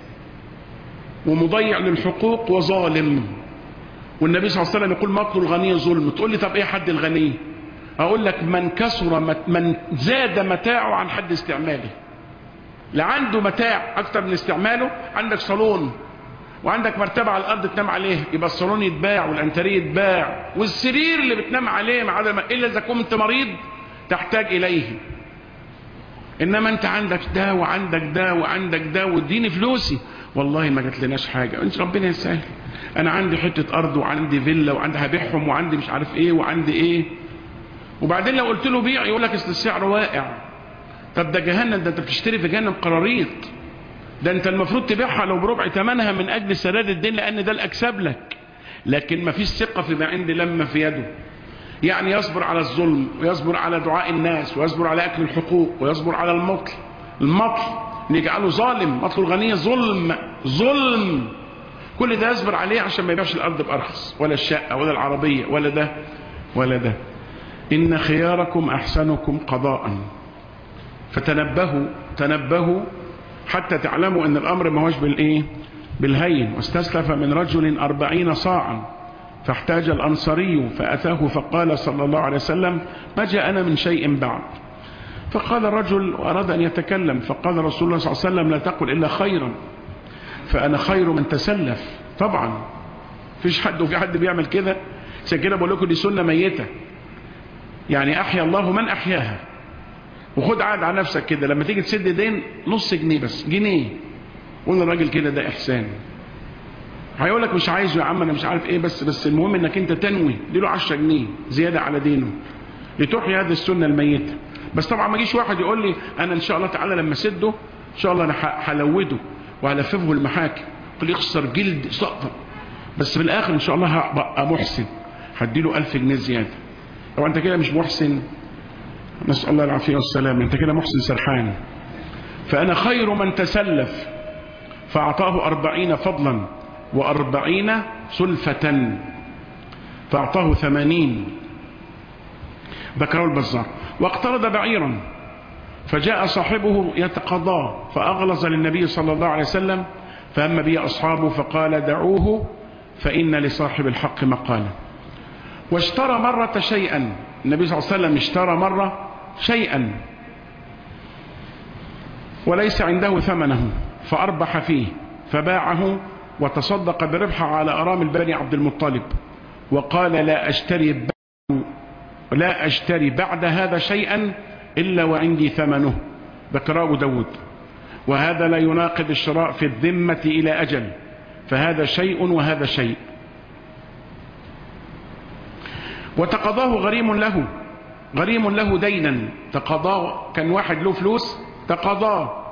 ومضيع للحقوق وظالم والنبي صلى الله عليه وسلم يقول مطل الغني ظلم تقول لي طب ايه حد الغني اقول لك من كسر من زاد متاعه عن حد استعماله لا عنده متاع اكتر من استعماله عندك صالون وعندك مرتبة على الارض تنام عليه يبقى الصالون يتباع والانتريه يتباع والسرير اللي بتنام عليه مع الا اذا كنت مريض تحتاج اليه انما انت عندك ده وعندك ده وعندك ده واديني فلوسي والله ما جات لناش حاجة انت ربنا يسهل انا عندي حتة ارض وعندي فيلا وعندي هبيعهم وعندي مش عارف ايه وعندي ايه وبعدين لو قلت له بيع يقول لك اصل السعر واقع طب ده جهنم ده انت بتشتري في جهنم قراريط ده انت المفروض تبيعها لو بربع ثمنها من اجل سداد الدين لان ده الاكسب لك لكن ما فيش ثقه فيما عندي لما في يده يعني يصبر على الظلم ويصبر على دعاء الناس ويصبر على اكل الحقوق ويصبر على المطل المطل نجعله ظالم مطل الغنية ظلم ظلم كل ده يصبر عليه عشان ما يبيعش الارض بارخص ولا الشقه ولا العربيه ولا ده ولا ده ان خياركم احسنكم قضاء فتنبهوا تنبهوا حتى تعلموا ان الامر ما هوش بالايه بالهين واستسلف من رجل أربعين صاعا فاحتاج الأنصري فأتاه فقال صلى الله عليه وسلم ما جاءنا من شيء بعد فقال الرجل وأراد أن يتكلم فقال رسول الله صلى الله عليه وسلم لا تقل إلا خيرا فأنا خير من تسلف طبعا فيش حد وفي حد بيعمل كده عشان كده بقول لكم دي سنة ميتة يعني أحيا الله من أحياها وخد عاد على نفسك كده لما تيجي تسد دين نص جنيه بس جنيه قول للراجل كده ده إحسان هيقول لك مش عايزه يا عم انا مش عارف ايه بس بس المهم انك انت تنوي اديله 10 جنيه زياده على دينه لتحيي هذه السنه الميته بس طبعا ما يجيش واحد يقول لي انا ان شاء الله تعالى لما اسده ان شاء الله انا هلوده وهلففه المحاكم قل يخسر جلد سقطه بس في الاخر ان شاء الله هبقى محسن هديله 1000 جنيه زياده لو انت كده مش محسن نسال الله العافيه والسلامه انت كده محسن سرحان فانا خير من تسلف فاعطاه أربعين فضلا وأربعين سلفة فأعطاه ثمانين ذكره البزار واقترض بعيرا فجاء صاحبه يتقضاه فأغلظ للنبي صلى الله عليه وسلم فهم به أصحابه فقال دعوه فإن لصاحب الحق مقالا واشترى مرة شيئا النبي صلى الله عليه وسلم اشترى مرة شيئا وليس عنده ثمنه فأربح فيه فباعه وتصدق بربحه على أرامل بني عبد المطلب وقال لا أشتري لا أشتري بعد هذا شيئا إلا وعندي ثمنه ذكره داود وهذا لا يناقض الشراء في الذمة إلى أجل فهذا شيء وهذا شيء وتقضاه غريم له غريم له دينا تقضاه كان واحد له فلوس تقضاه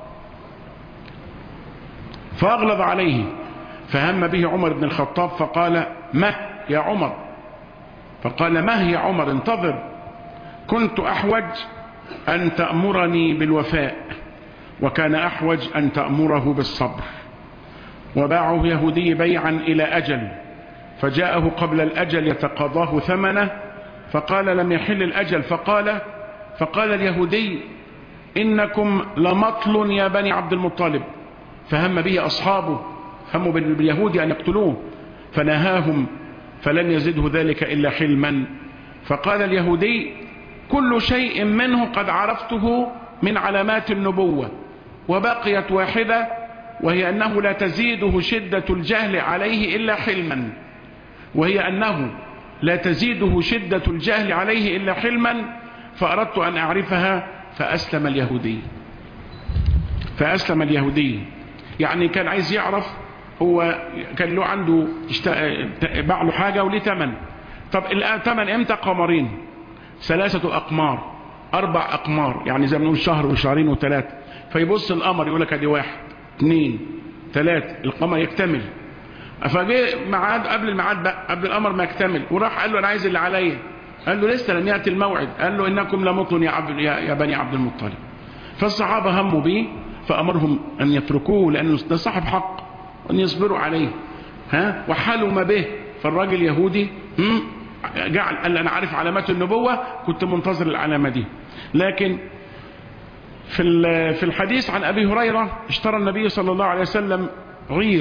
فأغلظ عليه فهم به عمر بن الخطاب فقال ما يا عمر فقال ما يا عمر انتظر كنت أحوج أن تأمرني بالوفاء وكان أحوج أن تأمره بالصبر وباعه يهودي بيعا إلى أجل فجاءه قبل الأجل يتقاضاه ثمنه فقال لم يحل الأجل فقال فقال اليهودي إنكم لمطل يا بني عبد المطلب فهم به أصحابه هموا باليهود أن يقتلوه فنهاهم فلم يزده ذلك إلا حلما فقال اليهودي كل شيء منه قد عرفته من علامات النبوة وبقيت واحدة وهي أنه لا تزيده شدة الجهل عليه إلا حلما وهي أنه لا تزيده شدة الجهل عليه إلا حلما فأردت أن أعرفها فأسلم اليهودي فأسلم اليهودي يعني كان عايز يعرف هو كان له عنده باع له حاجة وليه ثمن طب الثمن امتى قمرين ثلاثة أقمار أربع أقمار يعني زي ما نقول شهر وشهرين وثلاثة فيبص القمر يقول لك ادي واحد اثنين ثلاثة القمر يكتمل فجاء ميعاد قبل الميعاد بقى قبل القمر ما يكتمل وراح قال له انا عايز اللي عليا قال له لسه لم ياتي الموعد قال له انكم لمطن يا, عبد يا, يا بني عبد المطلب فالصحابه هموا به فامرهم ان يتركوه لانه ده صاحب حق ان يصبروا عليه ها وحالوا ما به فالراجل يهودي جعل قال انا عارف علامات النبوه كنت منتظر العلامه دي لكن في في الحديث عن ابي هريره اشترى النبي صلى الله عليه وسلم غير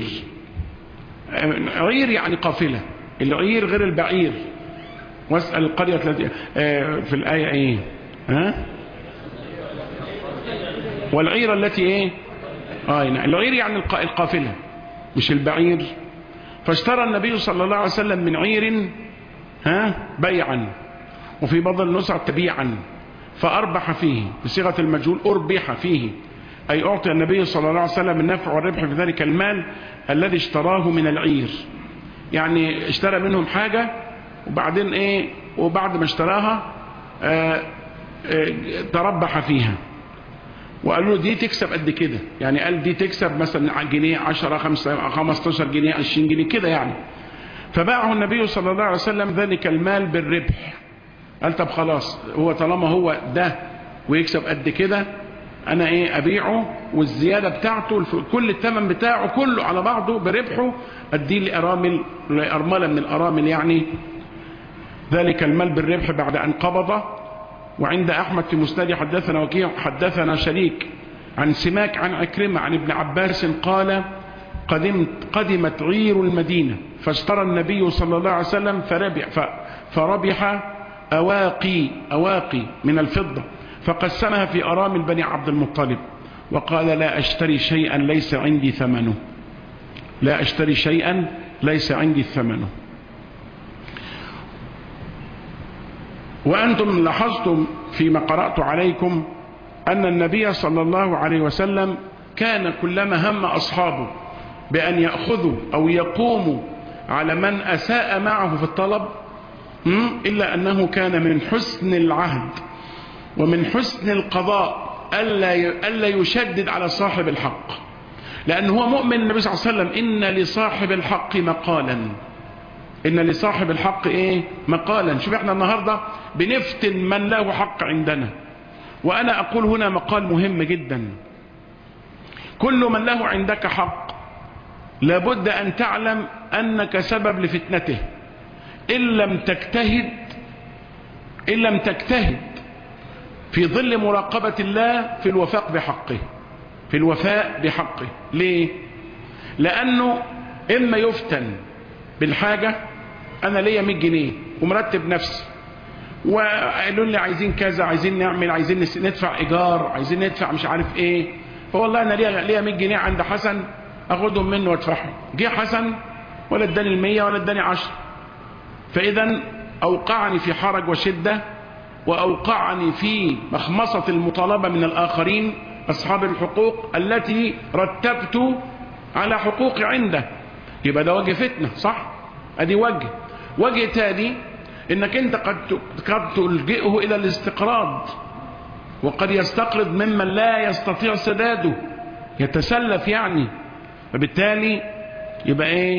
عير يعني قافله العير غير البعير واسال القريه التي في الايه ايه ها والعير التي ايه اه العير يعني القافله مش البعير فاشترى النبي صلى الله عليه وسلم من عير ها بيعا وفي بعض النسخ تبيعا فأربح فيه بصيغة المجهول أربح فيه أي أعطي النبي صلى الله عليه وسلم النفع والربح في ذلك المال الذي اشتراه من العير يعني اشترى منهم حاجة وبعدين ايه وبعد ما اشتراها اه اه تربح فيها وقالوا له دي تكسب قد كده يعني قال دي تكسب مثلا جنيه 10 15 جنيه 20 جنيه كده يعني فباعه النبي صلى الله عليه وسلم ذلك المال بالربح قال طب خلاص هو طالما هو ده ويكسب قد كده انا ايه ابيعه والزياده بتاعته كل الثمن بتاعه كله على بعضه بربحه اديه لارامل لارمله من الارامل يعني ذلك المال بالربح بعد ان قبض وعند احمد في مسند حدثنا وكيع حدثنا شريك عن سماك عن عكرمه عن ابن عباس قال قدمت قدمت عير المدينه فاشترى النبي صلى الله عليه وسلم فربح فربح اواقي اواقي من الفضه فقسمها في أرامل بني عبد المطلب وقال لا أشتري شيئا ليس عندي ثمنه لا أشتري شيئا ليس عندي ثمنه وأنتم لاحظتم فيما قرأت عليكم أن النبي صلى الله عليه وسلم كان كلما هم أصحابه بأن يأخذوا أو يقوموا على من أساء معه في الطلب إلا أنه كان من حسن العهد ومن حسن القضاء ألا ألا يشدد على صاحب الحق لأن هو مؤمن النبي صلى الله عليه وسلم إن لصاحب الحق مقالا إن لصاحب الحق إيه مقالا شوف إحنا النهاردة بنفتن من له حق عندنا وأنا أقول هنا مقال مهم جدا كل من له عندك حق لابد أن تعلم أنك سبب لفتنته إن لم تجتهد إن لم تجتهد في ظل مراقبة الله في الوفاء بحقه في الوفاء بحقه ليه لأنه إما يفتن بالحاجة أنا ليا 100 جنيه ومرتب نفسي وقالوا لي عايزين كذا عايزين نعمل عايزين ندفع إيجار عايزين ندفع مش عارف إيه فوالله أنا ليا ليا 100 جنيه عند حسن أخدهم منه وأدفعهم جه حسن ولا اداني ال 100 ولا اداني 10 فإذا أوقعني في حرج وشدة وأوقعني في مخمصة المطالبة من الآخرين أصحاب الحقوق التي رتبت على حقوقي عنده يبقى ده وجه فتنة صح ادي وجه وجه تاني انك انت قد قد تلجئه الى الاستقراض وقد يستقرض ممن لا يستطيع سداده يتسلف يعني فبالتالي يبقى ايه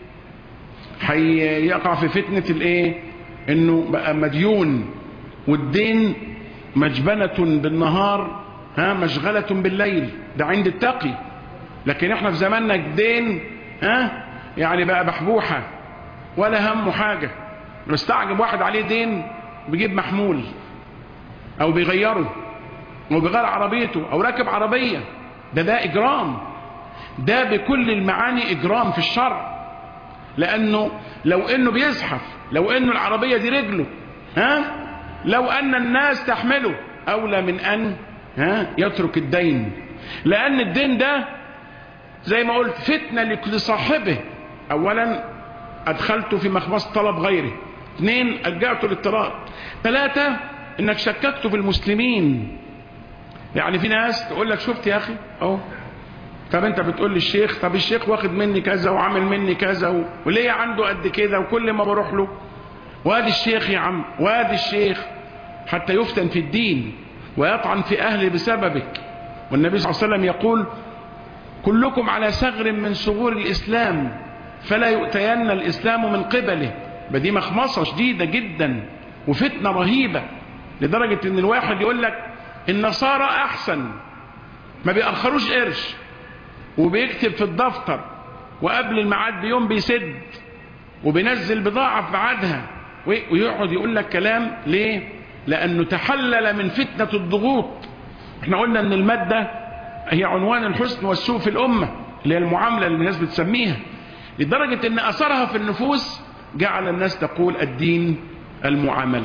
هيقع في فتنة الايه انه بقى مديون والدين مجبنة بالنهار ها مشغلة بالليل ده عند التقي لكن احنا في زماننا الدين ها يعني بقى بحبوحة ولا همه حاجة مستعجب واحد عليه دين بيجيب محمول او بيغيره او بيغير عربيته او راكب عربية ده ده اجرام ده بكل المعاني اجرام في الشرع لانه لو انه بيزحف لو انه العربية دي رجله ها لو ان الناس تحمله اولى من ان ها يترك الدين لان الدين ده زي ما قلت فتنة لصاحبه اولا ادخلته في مخمصة طلب غيره اثنين الجأته للاضطرار ثلاثة انك شككته في المسلمين يعني في ناس تقول لك شفت يا اخي اهو طب انت بتقول للشيخ طب الشيخ واخد مني كذا وعامل مني كذا و... وليه عنده قد كده وكل ما بروح له وادي الشيخ يا عم وادي الشيخ حتى يفتن في الدين ويطعن في اهله بسببك والنبي صلى الله عليه وسلم يقول كلكم على ثغر من ثغور الاسلام فلا يؤتين الاسلام من قبله بدي مخمصة شديدة جدا وفتنة رهيبة لدرجة ان الواحد يقول لك النصارى احسن ما بيأخروش قرش وبيكتب في الدفتر وقبل الميعاد بيوم بيسد وبينزل بضاعة في ميعادها ويقعد يقول لك كلام ليه لانه تحلل من فتنة الضغوط احنا قلنا ان المادة هي عنوان الحسن والسوء في الامة اللي هي المعاملة اللي الناس بتسميها لدرجة ان اثرها في النفوس جعل الناس تقول الدين المعاملة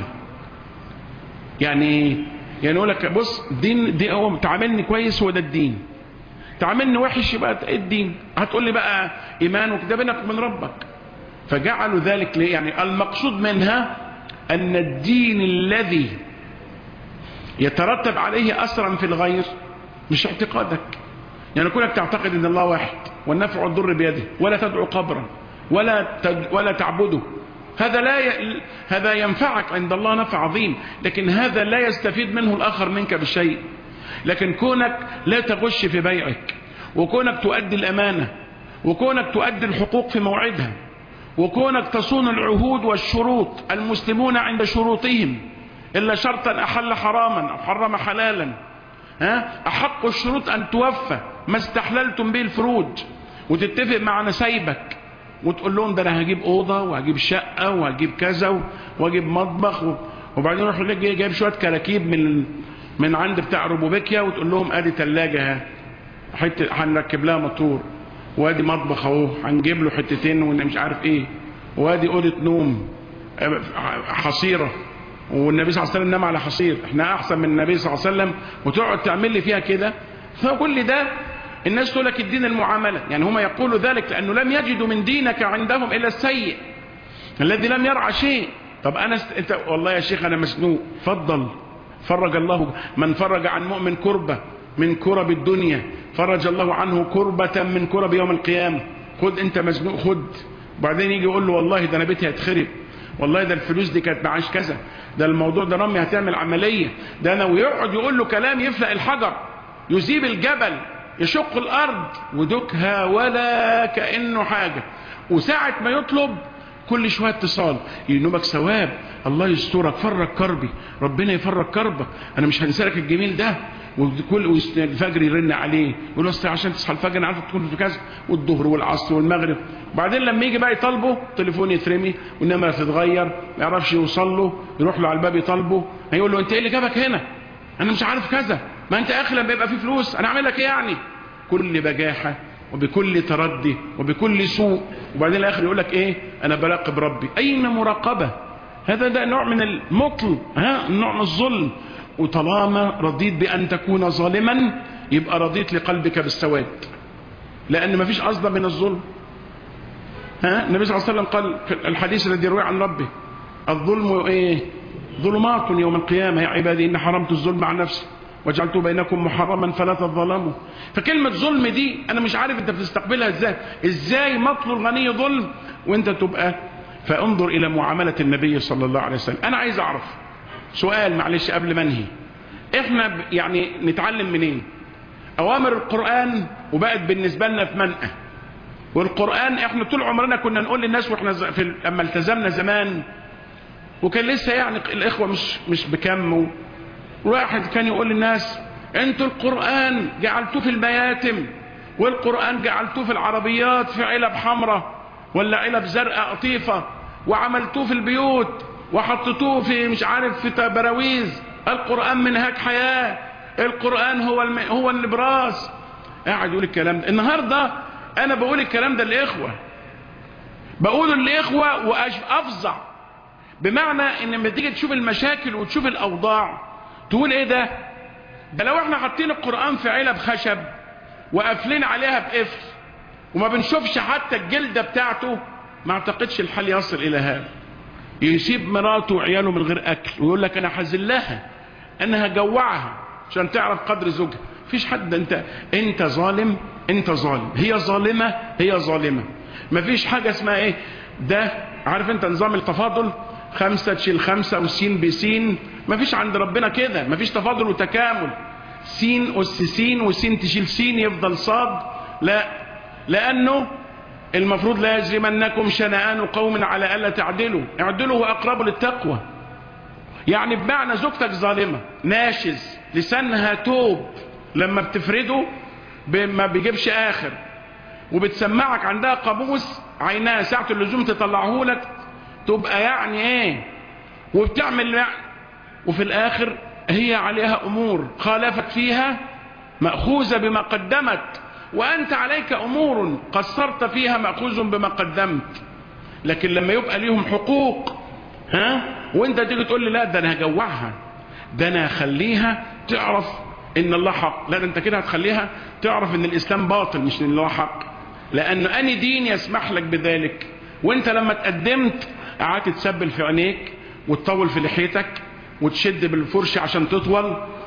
يعني يعني يقول لك بص دين دي هو تعاملني كويس هو ده الدين تعاملني وحش يبقى الدين هتقول لي بقى ايمان وكده بينك وبين ربك فجعلوا ذلك ليه يعني المقصود منها ان الدين الذي يترتب عليه اثرا في الغير مش اعتقادك يعني كونك تعتقد ان الله واحد والنفع والضر بيده ولا تدعو قبرا ولا تد ولا تعبده هذا لا ي... هذا ينفعك عند الله نفع عظيم لكن هذا لا يستفيد منه الاخر منك بشيء لكن كونك لا تغش في بيعك وكونك تؤدي الامانه وكونك تؤدي الحقوق في موعدها وكونك تصون العهود والشروط المسلمون عند شروطهم إلا شرطا أحل حراما أو حرم حلالا ها أحق الشروط أن توفى ما استحللتم به الفروج وتتفق مع نسايبك وتقول لهم ده أنا هجيب أوضة وهجيب شقة وهجيب كذا وهجيب مطبخ وبعدين يروح لك جايب شوية كراكيب من من عند بتاع روبوبيكيا وتقول لهم ادي ثلاجة ها حته هنركب لها موتور وادي مطبخ اهو هنجيب له حتتين مش عارف ايه وادي اوضه نوم حصيره والنبي صلى الله عليه وسلم نام على حصير احنا احسن من النبي صلى الله عليه وسلم وتقعد تعمل لي فيها كده فكل ده الناس تقول لك الدين المعامله يعني هم يقولوا ذلك لانه لم يجدوا من دينك عندهم الا السيء الذي لم يرعى شيء طب انا است... انت والله يا شيخ انا مسنوق فضل فرج الله من فرج عن مؤمن كربه من كرب الدنيا فرج الله عنه كربة من كرب يوم القيامة خد انت مزنوق خد وبعدين يجي يقول له والله ده انا بيتي هيتخرب والله ده الفلوس دي كانت معاش كذا ده الموضوع ده رمي هتعمل عملية ده انا ويقعد يقول له كلام يفلق الحجر يذيب الجبل يشق الارض ودكها ولا كأنه حاجة وساعة ما يطلب كل شوية اتصال ينوبك ثواب الله يسترك فرج كربي ربنا يفرج كربك انا مش هنسالك الجميل ده وكل الفجر يرن عليه يقول له عشان تصحى الفجر انا عارف تكون في كذا والظهر والعصر والمغرب بعدين لما يجي بقى يطالبه تليفون يترمي والنمره تتغير ما يعرفش يوصل له يروح له على الباب يطالبه هيقول له انت ايه اللي جابك هنا انا مش عارف كذا ما انت اخي لما يبقى في فلوس انا اعمل لك ايه يعني كل بجاحه وبكل تردي وبكل سوء وبعدين الاخر يقول لك ايه انا براقب ربي اين مراقبه هذا ده نوع من المطل ها نوع من الظلم وطالما رضيت بأن تكون ظالما يبقى رضيت لقلبك بالسواد لأن ما فيش أصلا من الظلم ها النبي صلى الله عليه وسلم قال في الحديث الذي روي عن ربه الظلم ايه ظلمات يوم القيامة يا عبادي إن حرمت الظلم عن نفسي وجعلت بينكم محرما فلا تظلموا فكلمة ظلم دي أنا مش عارف أنت بتستقبلها إزاي إزاي مطل الغني ظلم وأنت تبقى فانظر إلى معاملة النبي صلى الله عليه وسلم أنا عايز أعرف سؤال معلش قبل ما انهي احنا يعني نتعلم منين اوامر القرآن وبقت بالنسبة لنا في منأى والقرآن احنا طول عمرنا كنا نقول للناس واحنا في لما التزمنا زمان وكان لسه يعني الاخوة مش مش بكم واحد كان يقول للناس انتوا القرآن جعلتوه في المياتم والقرآن جعلتوه في العربيات في علب حمراء ولا علب زرقاء قطيفة وعملتوه في البيوت وحطيتوه في مش عارف في براويز القرآن منهاج حياة القرآن هو الم... هو النبراس قاعد يقول الكلام ده النهاردة انا بقول الكلام ده للاخوة بقول للاخوة وافظع بمعنى ان لما تيجي تشوف المشاكل وتشوف الاوضاع تقول ايه ده ده لو احنا حاطين القرآن في علب خشب وقافلين عليها بقفل وما بنشوفش حتى الجلدة بتاعته ما اعتقدش الحل يصل الى هذا يسيب مراته وعياله من غير اكل ويقول لك انا هذلها انا هجوعها عشان تعرف قدر زوجها مفيش حد انت انت ظالم انت ظالم هي ظالمة هي ظالمة مفيش حاجة اسمها ايه ده عارف انت نظام التفاضل خمسة تشيل خمسة وسين بسين مفيش عند ربنا كده مفيش تفاضل وتكامل سين أس سين وسين تشيل سين يفضل صاد لا لأنه المفروض لا يجرمنكم شنآن قوم على ألا تعدلوا اعدلوا وأقرب للتقوى يعني بمعنى زوجتك ظالمة ناشز لسانها توب لما بتفرده ما بيجيبش آخر وبتسمعك عندها قاموس عينها ساعة اللزوم تطلعه لك تبقى يعني ايه وبتعمل يعني وفي الآخر هي عليها أمور خالفت فيها مأخوذة بما قدمت وأنت عليك أمور قصرت فيها مأخوذ بما قدمت لكن لما يبقى ليهم حقوق ها وانت تيجي تقول لي لا ده انا هجوعها ده انا هخليها تعرف ان الله حق لا ده انت كده هتخليها تعرف ان الاسلام باطل مش ان الله حق لان اني دين يسمح لك بذلك وانت لما تقدمت قعدت تسبل في عينيك وتطول في لحيتك وتشد بالفرشة عشان تطول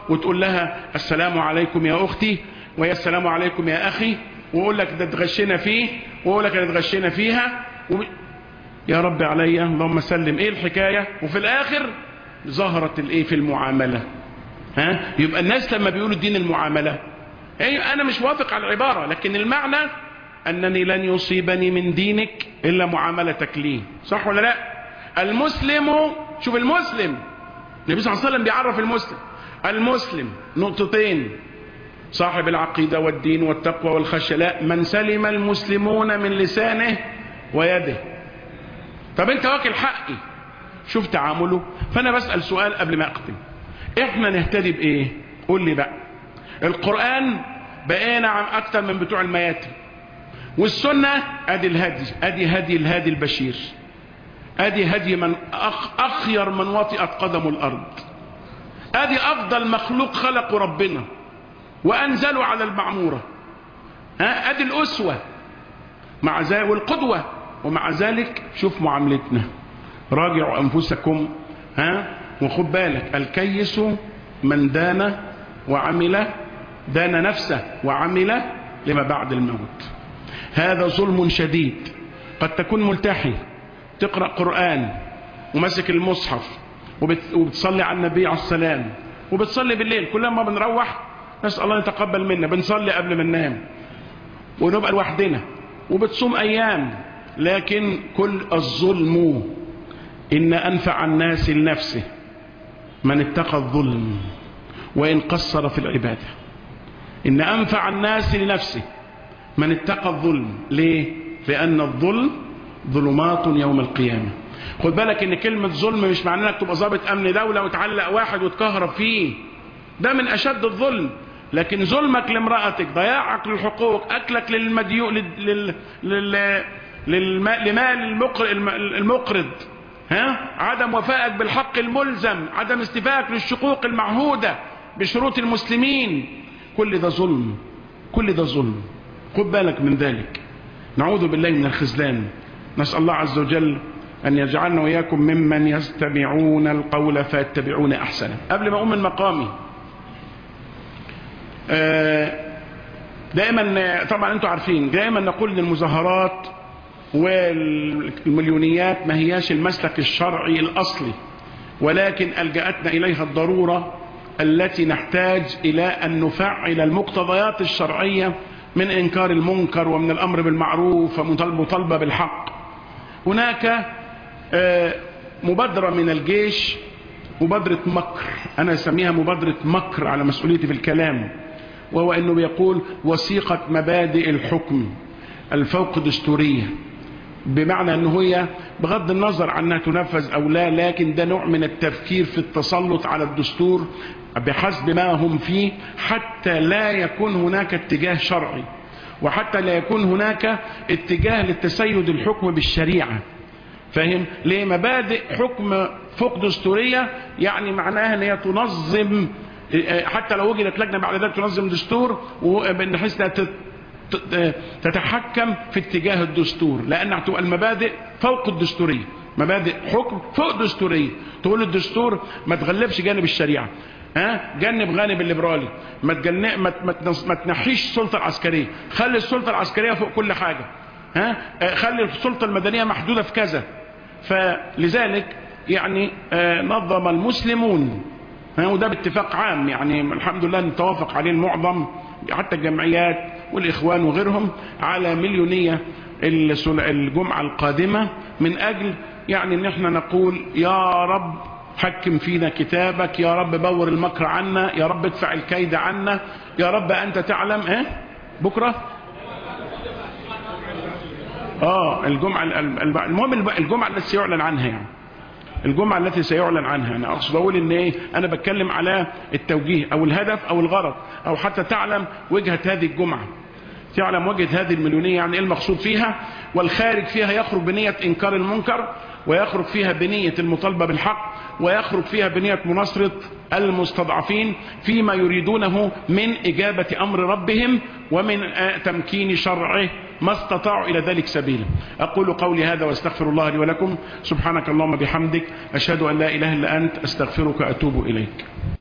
وتقول لها السلام عليكم يا أختي ويا السلام عليكم يا أخي ويقول لك ده اتغشينا فيه ويقول لك ده اتغشينا فيها و... يا رب عليا اللهم سلم ايه الحكاية وفي الآخر ظهرت الايه في المعاملة ها يبقى الناس لما بيقولوا دين المعاملة ايه انا مش وافق على العبارة لكن المعنى انني لن يصيبني من دينك الا معاملتك لي صح ولا لا المسلم شوف المسلم النبي صلى الله عليه وسلم بيعرف المسلم المسلم نقطتين صاحب العقيدة والدين والتقوى والخشية لا من سلم المسلمون من لسانه ويده طب انت واكل حقي شوف تعامله فانا بسأل سؤال قبل ما اختم احنا نهتدي بايه قول لي بقى القرآن بقينا عن اكتر من بتوع المياتم والسنة ادي الهدي ادي هدي الهادي البشير ادي هدي من أخ اخير من وطئت قدم الارض ادي افضل مخلوق خلقه ربنا وانزلوا على المعمورة ها ادي الاسوة مع ذلك والقدوة ومع ذلك شوف معاملتنا راجعوا انفسكم ها وخد بالك الكيس من دان وعمل دان نفسه وعمل لما بعد الموت هذا ظلم شديد قد تكون ملتحي تقرأ قرآن وماسك المصحف وبتصلي على النبي عليه السلام وبتصلي بالليل كل ما بنروح نسأل الله يتقبل منا بنصلي قبل ما ننام ونبقى لوحدنا وبتصوم أيام لكن كل الظلم إن أنفع الناس لنفسه من اتقى الظلم وإن قصر في العبادة إن أنفع الناس لنفسه من اتقى الظلم ليه لأن الظلم ظلمات يوم القيامة خد بالك ان كلمة ظلم مش معناه انك تبقى ضابط امن دولة وتعلق واحد وتكهرب فيه ده من اشد الظلم لكن ظلمك لامرأتك ضياعك للحقوق اكلك للمديو لل... لل... للم... لمال المقر... المقرض ها عدم وفائك بالحق الملزم عدم استيفائك للشقوق المعهودة بشروط المسلمين كل ده ظلم كل ده ظلم خد بالك من ذلك نعوذ بالله من الخذلان نسأل الله عز وجل أن يجعلنا وإياكم ممن يستمعون القول فيتبعون أحسنه قبل ما أقوم من مقامي دائما طبعا أنتم عارفين دائما نقول أن المظاهرات والمليونيات ما هياش المسلك الشرعي الأصلي ولكن ألجأتنا إليها الضرورة التي نحتاج إلى أن نفعل المقتضيات الشرعية من إنكار المنكر ومن الأمر بالمعروف ومطالبة بالحق هناك مبادرة من الجيش مبادرة مكر أنا أسميها مبادرة مكر على مسؤوليتي في الكلام وهو أنه بيقول وثيقة مبادئ الحكم الفوق دستورية بمعنى أنه هي بغض النظر عنها تنفذ أو لا لكن ده نوع من التفكير في التسلط على الدستور بحسب ما هم فيه حتى لا يكون هناك اتجاه شرعي وحتى لا يكون هناك اتجاه للتسيد الحكم بالشريعة فاهم ليه مبادئ حكم فوق دستورية يعني معناها ان هي تنظم حتى لو وجدت لجنة بعد ذلك تنظم دستور بحيث تتحكم في اتجاه الدستور لأنها تبقى المبادئ فوق الدستورية مبادئ حكم فوق دستورية تقول الدستور ما تغلبش جانب الشريعة ها جنب غانب الليبرالي ما تجن... ما ما, ما تنحيش السلطه العسكريه خلي السلطه العسكريه فوق كل حاجه ها خلي السلطه المدنيه محدوده في كذا فلذلك يعني نظم المسلمون وده باتفاق عام يعني الحمد لله نتوافق عليه المعظم حتى الجمعيات والاخوان وغيرهم على مليونيه الجمعه القادمه من اجل يعني ان احنا نقول يا رب حكم فينا كتابك يا رب بور المكر عنا يا رب ادفع الكيد عنا يا رب أنت تعلم ايه بكرة اه الجمعة المهم الجمعة التي سيعلن عنها يعني الجمعة التي سيعلن عنها أنا أقصد أقول إن إيه أنا بتكلم على التوجيه أو الهدف أو الغرض أو حتى تعلم وجهة هذه الجمعة تعلم وجهة هذه المليونية يعني إيه المقصود فيها والخارج فيها يخرج بنية إنكار المنكر ويخرج فيها بنية المطالبة بالحق ويخرج فيها بنية مناصرة المستضعفين فيما يريدونه من إجابة أمر ربهم ومن تمكين شرعه ما استطاعوا إلى ذلك سبيلا أقول قولي هذا واستغفر الله لي ولكم سبحانك اللهم بحمدك أشهد أن لا إله إلا أنت أستغفرك وأتوب إليك